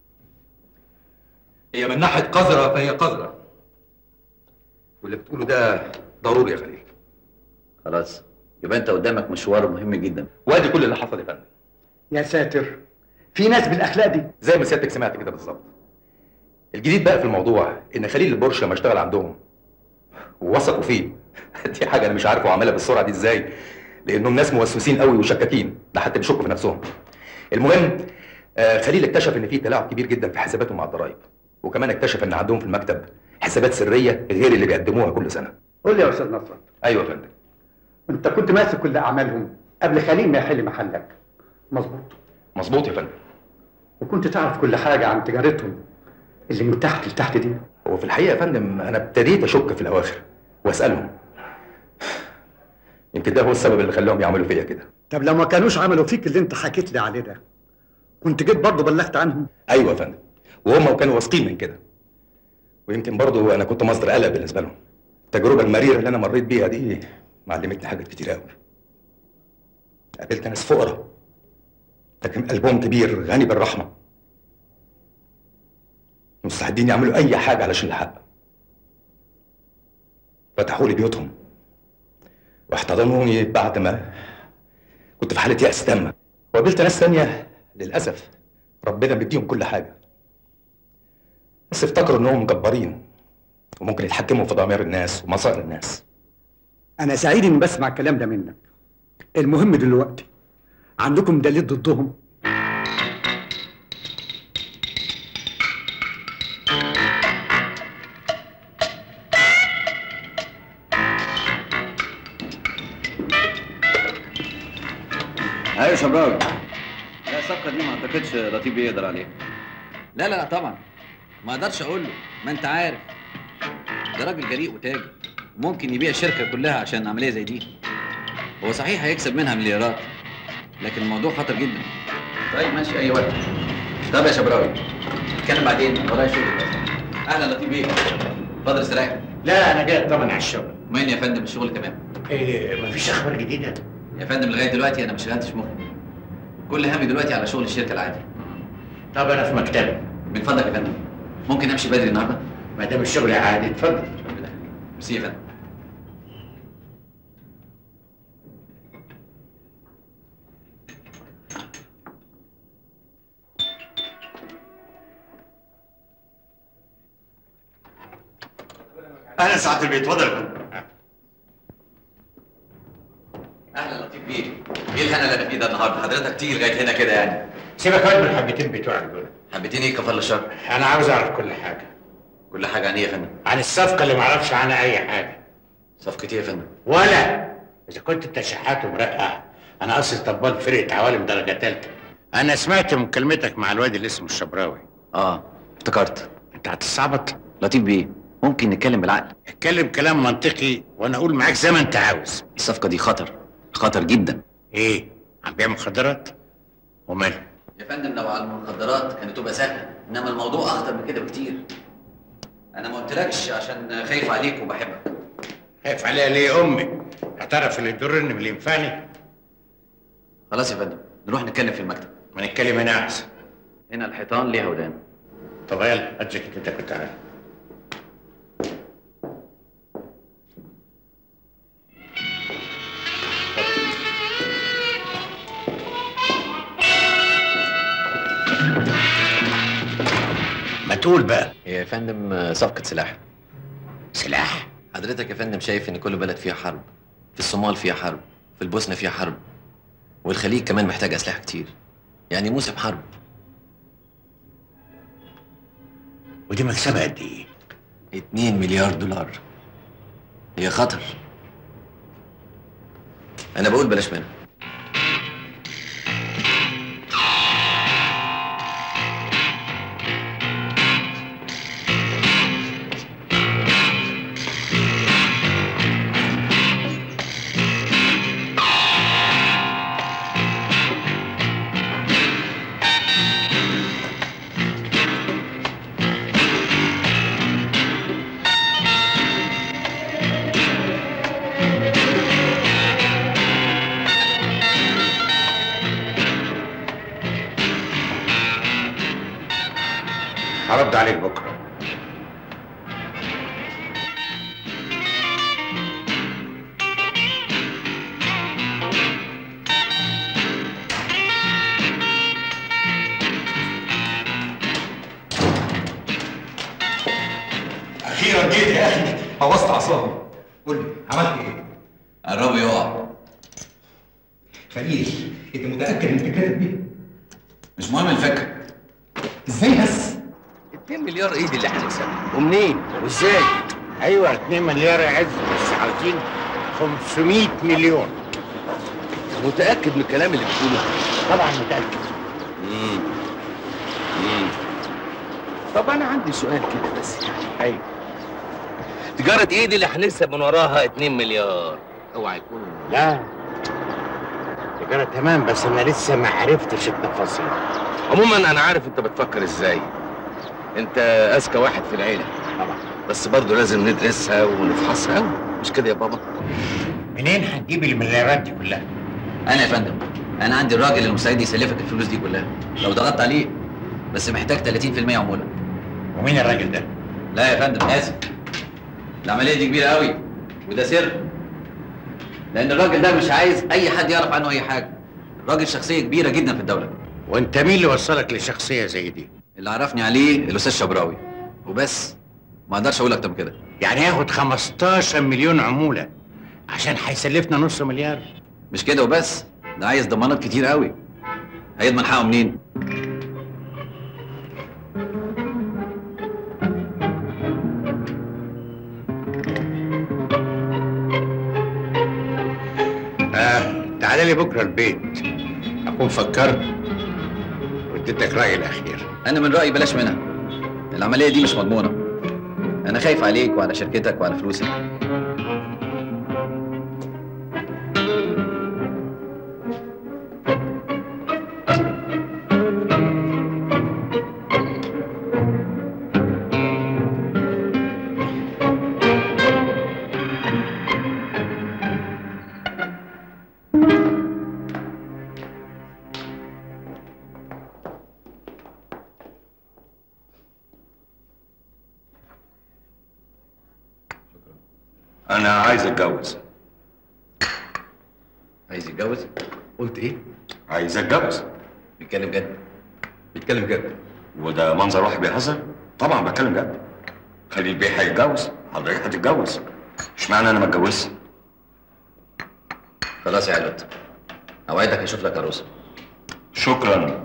هي من ناحيه قذره فهي قذره واللي بتقوله ده ضروري يا خليل خلاص يبقى انت قدامك مشوار مهم جدا وادي كل اللي حصل يا فندم يا ساتر في ناس بالاخلاق دي زي ما سيادتك سمعت كده بالظبط الجديد بقى في الموضوع ان خليل البرش لما اشتغل عندهم ووثقوا فيه دي حاجه انا مش عارف هو عملها بالسرعه دي ازاي لانهم ناس موسوسين قوي وشكاكين ده حتى بيشكوا في نفسهم المهم آه، خليل اكتشف ان في تلاعب كبير جدا في حساباتهم مع الضرايب وكمان اكتشف ان عندهم في المكتب حسابات سريه غير اللي بيقدموها كل سنه قول لي يا استاذ نصرت ايوه يا فندم انت كنت ماسك كل اعمالهم قبل خليل ما يحل محلك مظبوط مظبوط يا فندم وكنت تعرف كل حاجه عن تجارتهم اللي من تحت لتحت دي هو في الحقيقه يا فندم انا ابتديت اشك في الاواخر واسالهم يمكن ده هو السبب اللي خلاهم يعملوا فيا كده طب لو ما كانوش عملوا فيك اللي انت حكيت لي عليه ده كنت جيت برضه بلغت عنهم ايوه يا فندم وهم كانوا واثقين من كده ويمكن برضه انا كنت مصدر قلق بالنسبه لهم التجربه المريره اللي انا مريت بيها دي معلمتني حاجات كتير قوي قابلت ناس فقراء لكن قلبهم كبير غني بالرحمه مستعدين يعملوا اي حاجه علشان الحق فتحوا لي بيوتهم واحتضنوني بعد ما كنت في حاله يأس تامه وقابلت ناس تانية للأسف ربنا مديهم كل حاجة بس افتكروا إنهم مجبرين وممكن يتحكموا في ضمير الناس ومصائر الناس انا سعيد اني بسمع الكلام ده منك المهم دلوقتي عندكم دليل ضدهم ايوه يا شبراوي لا الصفقه دي ما اعتقدش لطيف يقدر عليها لا لا لا طبعا ما اقدرش اقول له ما انت عارف ده راجل جريء وتاجر ممكن يبيع الشركه كلها عشان عمليه زي دي هو صحيح هيكسب منها مليارات لكن الموضوع خطر جدا طيب ماشي اي وقت طب يا شبراوي نتكلم بعدين أنا ورايا شغل اهلا لطيف بيه اتفضل استريح لا انا جاي اطمن على الشغل مين يا فندم الشغل تمام ايه مفيش اخبار جديده يا فندم لغايه دلوقتي انا ما شغلتش مخي كل همي دلوقتي على شغل الشركه العادي طب انا في مكتبي من فضلك يا فندم ممكن امشي بدري النهارده ما دام الشغل عادي اتفضل ميرسي يا فندم اهلا سعاده البيت اتفضل يا فندم اهلا لطيف بيه ايه الهنا اللي انا فيه ده النهارده حضرتك تيجي لغايه هنا كده يعني سيبك من الحبتين بتوعك دول حبتين ايه كفر الشر انا عاوز اعرف كل حاجه كل حاجه عن ايه يا فندم عن الصفقه اللي معرفش عنها اي حاجه صفقه ايه يا فندم ولا اذا كنت انت شحات ومرقع انا اصل طبال فرقه عوالم درجه ثالثه انا سمعت مكالمتك مع الواد اللي اسمه الشبراوي اه افتكرت انت هتستعبط لطيف بيه ممكن نتكلم بالعقل اتكلم كلام منطقي وانا اقول معاك زي ما انت عاوز الصفقه دي خطر خطر جدا ايه عم بيع مخدرات وماله يا فندم لو على المخدرات كانت تبقى سهله انما الموضوع اخطر من كده بكتير انا ما قلتلكش عشان خايف عليك وبحبك خايف عليها ليه يا امي هتعرف اللي يضرني من اللي ينفعني خلاص يا فندم نروح نتكلم في المكتب ما نتكلم هنا احسن هنا الحيطان ليها ودان طب يلا هات جاكيتك وتعالى ما تقول بقى هي يا فندم صفقه سلاح سلاح حضرتك يا فندم شايف ان كل بلد فيها حرب في الصومال فيها حرب في البوسنه فيها حرب والخليج كمان محتاج اسلحه كتير يعني موسم حرب ودي مكسبها قد ايه 2 مليار دولار هي خطر انا بقول بلاش منها هرد عليك بكره بوظت اعصابي قول لي عملت ايه؟ قربوا يقع خليل انت متاكد ان انت كاتب بيه؟ مش مهم الفكره ازاي بس؟ 2 مليار ايه دي اللي هنكسبها ومنين وازاي ايوه 2 مليار يا عز بس عاوزين 500 مليون متاكد من الكلام اللي بتقوله طبعا متاكد امم امم طب انا عندي سؤال كده بس ايوه تجاره ايه دي اللي هنكسب من وراها 2 مليار اوعى يكون لا تجارة تمام بس انا لسه ما عرفتش التفاصيل عموما انا عارف انت بتفكر ازاي انت اذكى واحد في العيله طبعا بس برضه لازم ندرسها ونفحصها قوي مش كده يا بابا منين هتجيب المليارات دي كلها؟ انا يا فندم انا عندي الراجل المساعد يسلفك الفلوس دي كلها لو ضغطت عليه بس محتاج 30% عموله ومين الراجل ده؟ لا يا فندم اسف العمليه دي كبيره قوي وده سر لان الراجل ده مش عايز اي حد يعرف عنه اي حاجه راجل شخصيه كبيره جدا في الدوله وانت مين اللي وصلك لشخصيه زي دي؟ اللي عرفني عليه الاستاذ شبراوي وبس ما اقدرش اقول اكتر من كده يعني ياخد 15 مليون عموله عشان هيسلفنا نص مليار مش كده وبس ده عايز ضمانات كتير قوي هيضمن حقه منين آه تعالى لي بكره البيت اكون فكرت واديتك رايي الاخير انا من رايي بلاش منها العمليه دي مش مضمونه انا خايف عليك وعلى شركتك وعلى فلوسك انا عايز اتجوز عايز يتجوز قلت ايه؟ عايز اتجوز بيتكلم جد بيتكلم جد وده منظر واحد بيهزر طبعا بتكلم جد خليل بيه هيتجوز حضرتك هتتجوز اشمعنى انا ما اتجوزش خلاص يا علوت اوعدك هشوف لك عروسه شكرا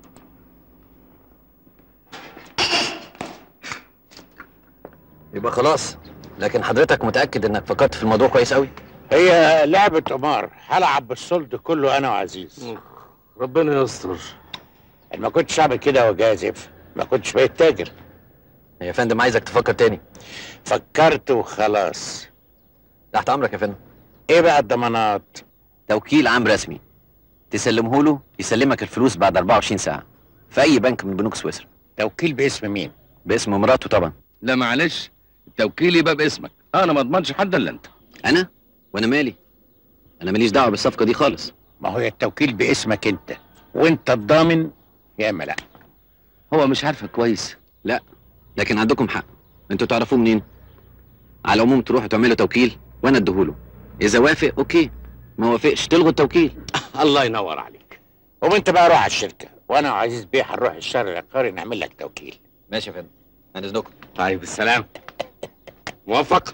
يبقى خلاص لكن حضرتك متاكد انك فكرت في الموضوع كويس قوي هي لعبه قمار هلعب بالصلد كله انا وعزيز ربنا يستر ما كنتش اعمل كده وجازف ما كنتش بقيت تاجر يا فندم عايزك تفكر تاني فكرت وخلاص تحت امرك يا فندم ايه بقى الضمانات توكيل عام رسمي تسلمه له يسلمك الفلوس بعد 24 ساعه في اي بنك من بنوك سويسرا توكيل باسم مين باسم مراته طبعا لا معلش التوكيل يبقى باسمك انا ما اضمنش حد الا انت انا وانا مالي انا ماليش دعوه بالصفقه دي خالص ما هو التوكيل باسمك انت وانت الضامن يا اما لا هو مش عارفك كويس لا لكن عندكم حق انتوا تعرفوه منين على العموم تروحوا تعملوا توكيل وانا اديهوله اذا وافق اوكي ما وافقش تلغوا التوكيل الله ينور عليك قوم انت بقى روح على الشركه وانا وعزيز بيه هنروح الشهر العقاري نعمل لك توكيل ماشي يا فندم عن اذنكم طيب السلام موفق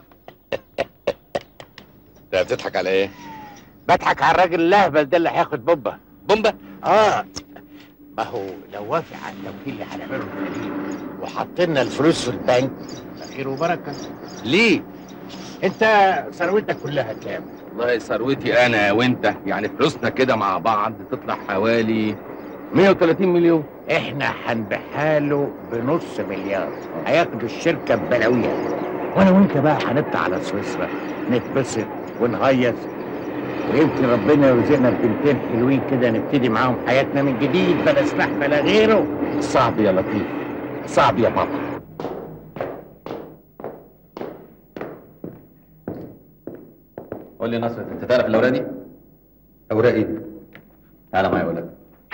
انت بتضحك على ايه؟ بضحك على الراجل الاهبل ده اللي هياخد بومبا بومبا اه ما هو لو وافق على التوكيل اللي هنعمله الخليل وحطينا الفلوس في البنك خير وبركه ليه؟ انت ثروتك كلها كام؟ والله ثروتي انا وانت يعني فلوسنا كده مع بعض تطلع حوالي 130 مليون احنا هنبيعها له بنص مليار هياخدوا الشركه ببلاويها وانا وانت بقى هنطلع على سويسرا نتبسط ونهيص ويمكن ربنا يرزقنا ببنتين حلوين كده نبتدي معاهم حياتنا من جديد بلا سلاح بلا غيره صعب يا لطيف صعب يا بابا قول لي يا نصر انت تعرف الاوراق دي اوراق ايه؟ تعالى معايا اقول لك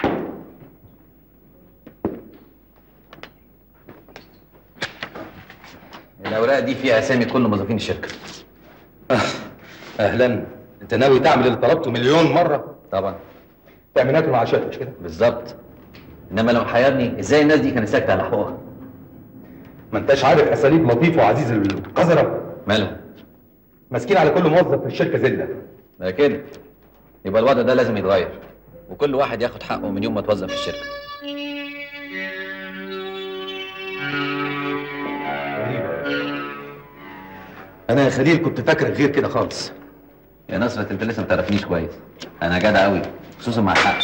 الاوراق دي فيها اسامي كل موظفين الشركه اهلا انت ناوي تعمل اللي طلبته مليون مره طبعا تامينات ومعاشات مش كده؟ بالظبط انما لو حيرني ازاي الناس دي كانت ساكته على حقوقها ما انتش عارف اساليب لطيف وعزيز القذره ماله؟ ماسكين على كل موظف في الشركه زله ده كده يبقى الوضع ده لازم يتغير وكل واحد ياخد حقه من يوم ما اتوظف في الشركه انا يا خليل كنت فاكرك غير كده خالص يا نصرة انت لسه ما تعرفنيش كويس انا جدع قوي خصوصا مع الحق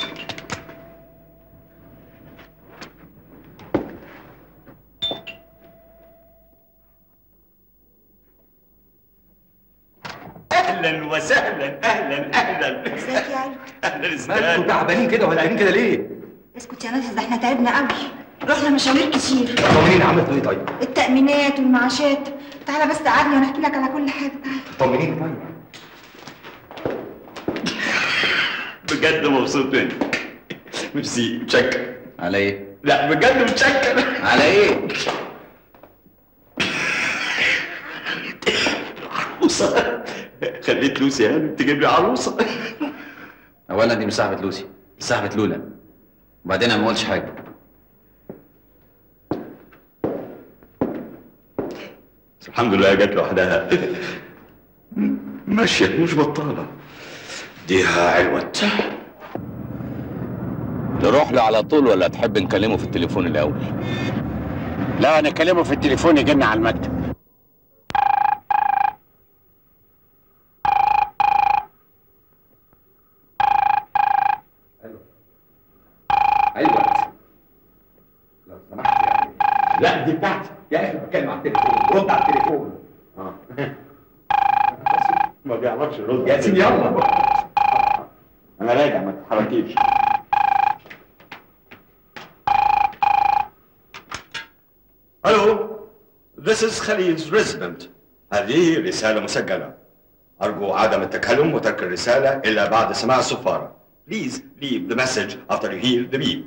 اهلا وسهلا اهلا اهلا ازيك يا علي اهلا ازيك مالكم تعبانين كده وهلقانين كده ليه؟ اسكت يا ناس ده احنا تعبنا قوي رحنا مشاوير كتير طمنين عملتوا ايه طيب؟ التأمينات والمعاشات تعالى بس قعدني وانا احكي لك على كل حاجة تعالى طمنين طيب بجد مبسوط منك ميرسي متشكر على ايه؟ لا بجد متشكر على ايه؟ عروسه خليت لوسي هانم تجيب لي عروسه اولا دي مش صاحبه لوسي دي صاحبه لولا وبعدين انا ما قلتش حاجه الحمد لله جت لوحدها مشيت مش بطاله ديها علوت نروح له على طول ولا تحب نكلمه في التليفون الاول لا نكلمه في التليفون يجينا على المكتب ايوه لو سمحت يعني لا دي بتاعتي يا اخي بتكلم على التليفون رد على التليفون اه ما بيعرفش يرد يا سيدي يلا انا راجع ما تتحركيش الو This is خليل's resident هذه رسالة مسجلة أرجو عدم التكلم وترك الرسالة إلا بعد سماع الصفارة Please leave the message after you hear the beep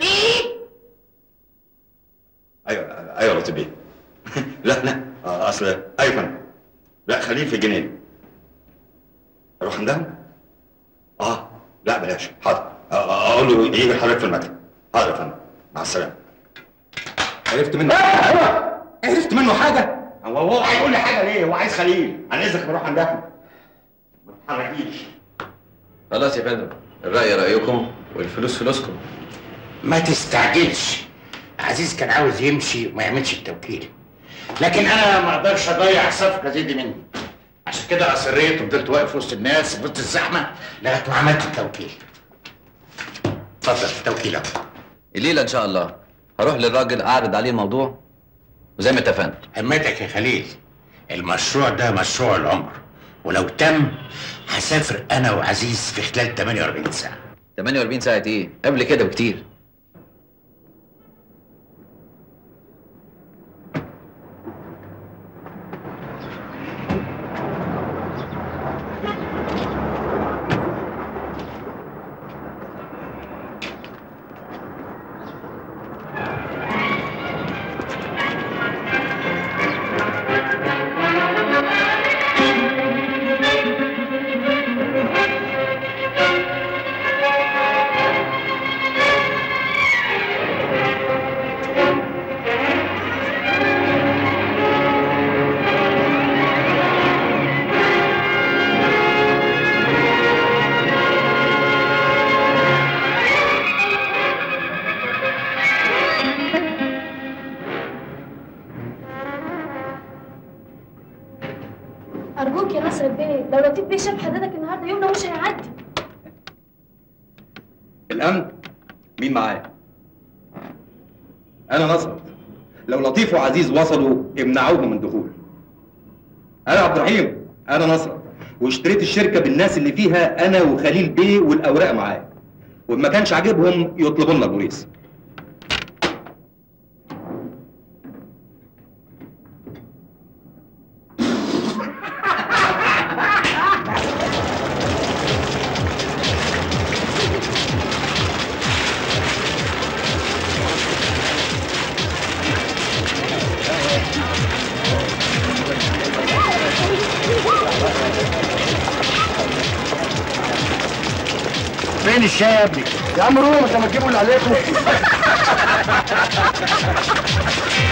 أيوة أيوة يا بيه لا لا آه، أصل أيوة يا فندم لا خليه في الجنين أروح عندهم؟ آه لا بلاش حاضر آه، آه، أقول له يجي حضرتك في المكتب حاضر يا فندم مع السلامة عرفت منه عرفت منه حاجه هو هو هيقول لي حاجه ليه؟ هو عايز خليل، انا اذنك بروح عندها. ما تتحركيش. خلاص يا فندم الرأي رأيكم والفلوس فلوسكم ما تستعجلش عزيز كان عاوز يمشي وما يعملش التوكيل لكن انا ما اقدرش اضيع صفقه زي دي مني عشان كده اصريت وفضلت واقف وسط الناس في وسط الزحمه لغايه ما عملت التوكيل اتفضل التوكيل اهو الليله ان شاء الله هروح للراجل اعرض عليه الموضوع وزي ما اتفقنا همتك يا خليل المشروع ده مشروع العمر ولو تم هسافر انا وعزيز في خلال 48 ساعه 48 ساعه ايه قبل كده بكتير أرجوك يا نصر بيه لو لطيف بيه شاف حضرتك النهارده يومنا مش هيعدي الامن مين معايا انا نصرت لو لطيف وعزيز وصلوا امنعوهم من دخول انا عبد الرحيم انا نصرت واشتريت الشركه بالناس اللي فيها انا وخليل بيه والاوراق معايا وإن ما كانش عاجبهم يطلبوا لنا البوليس فين الشاي يا ابني؟ يا عم روح انت ما تجيبوا اللي عليكم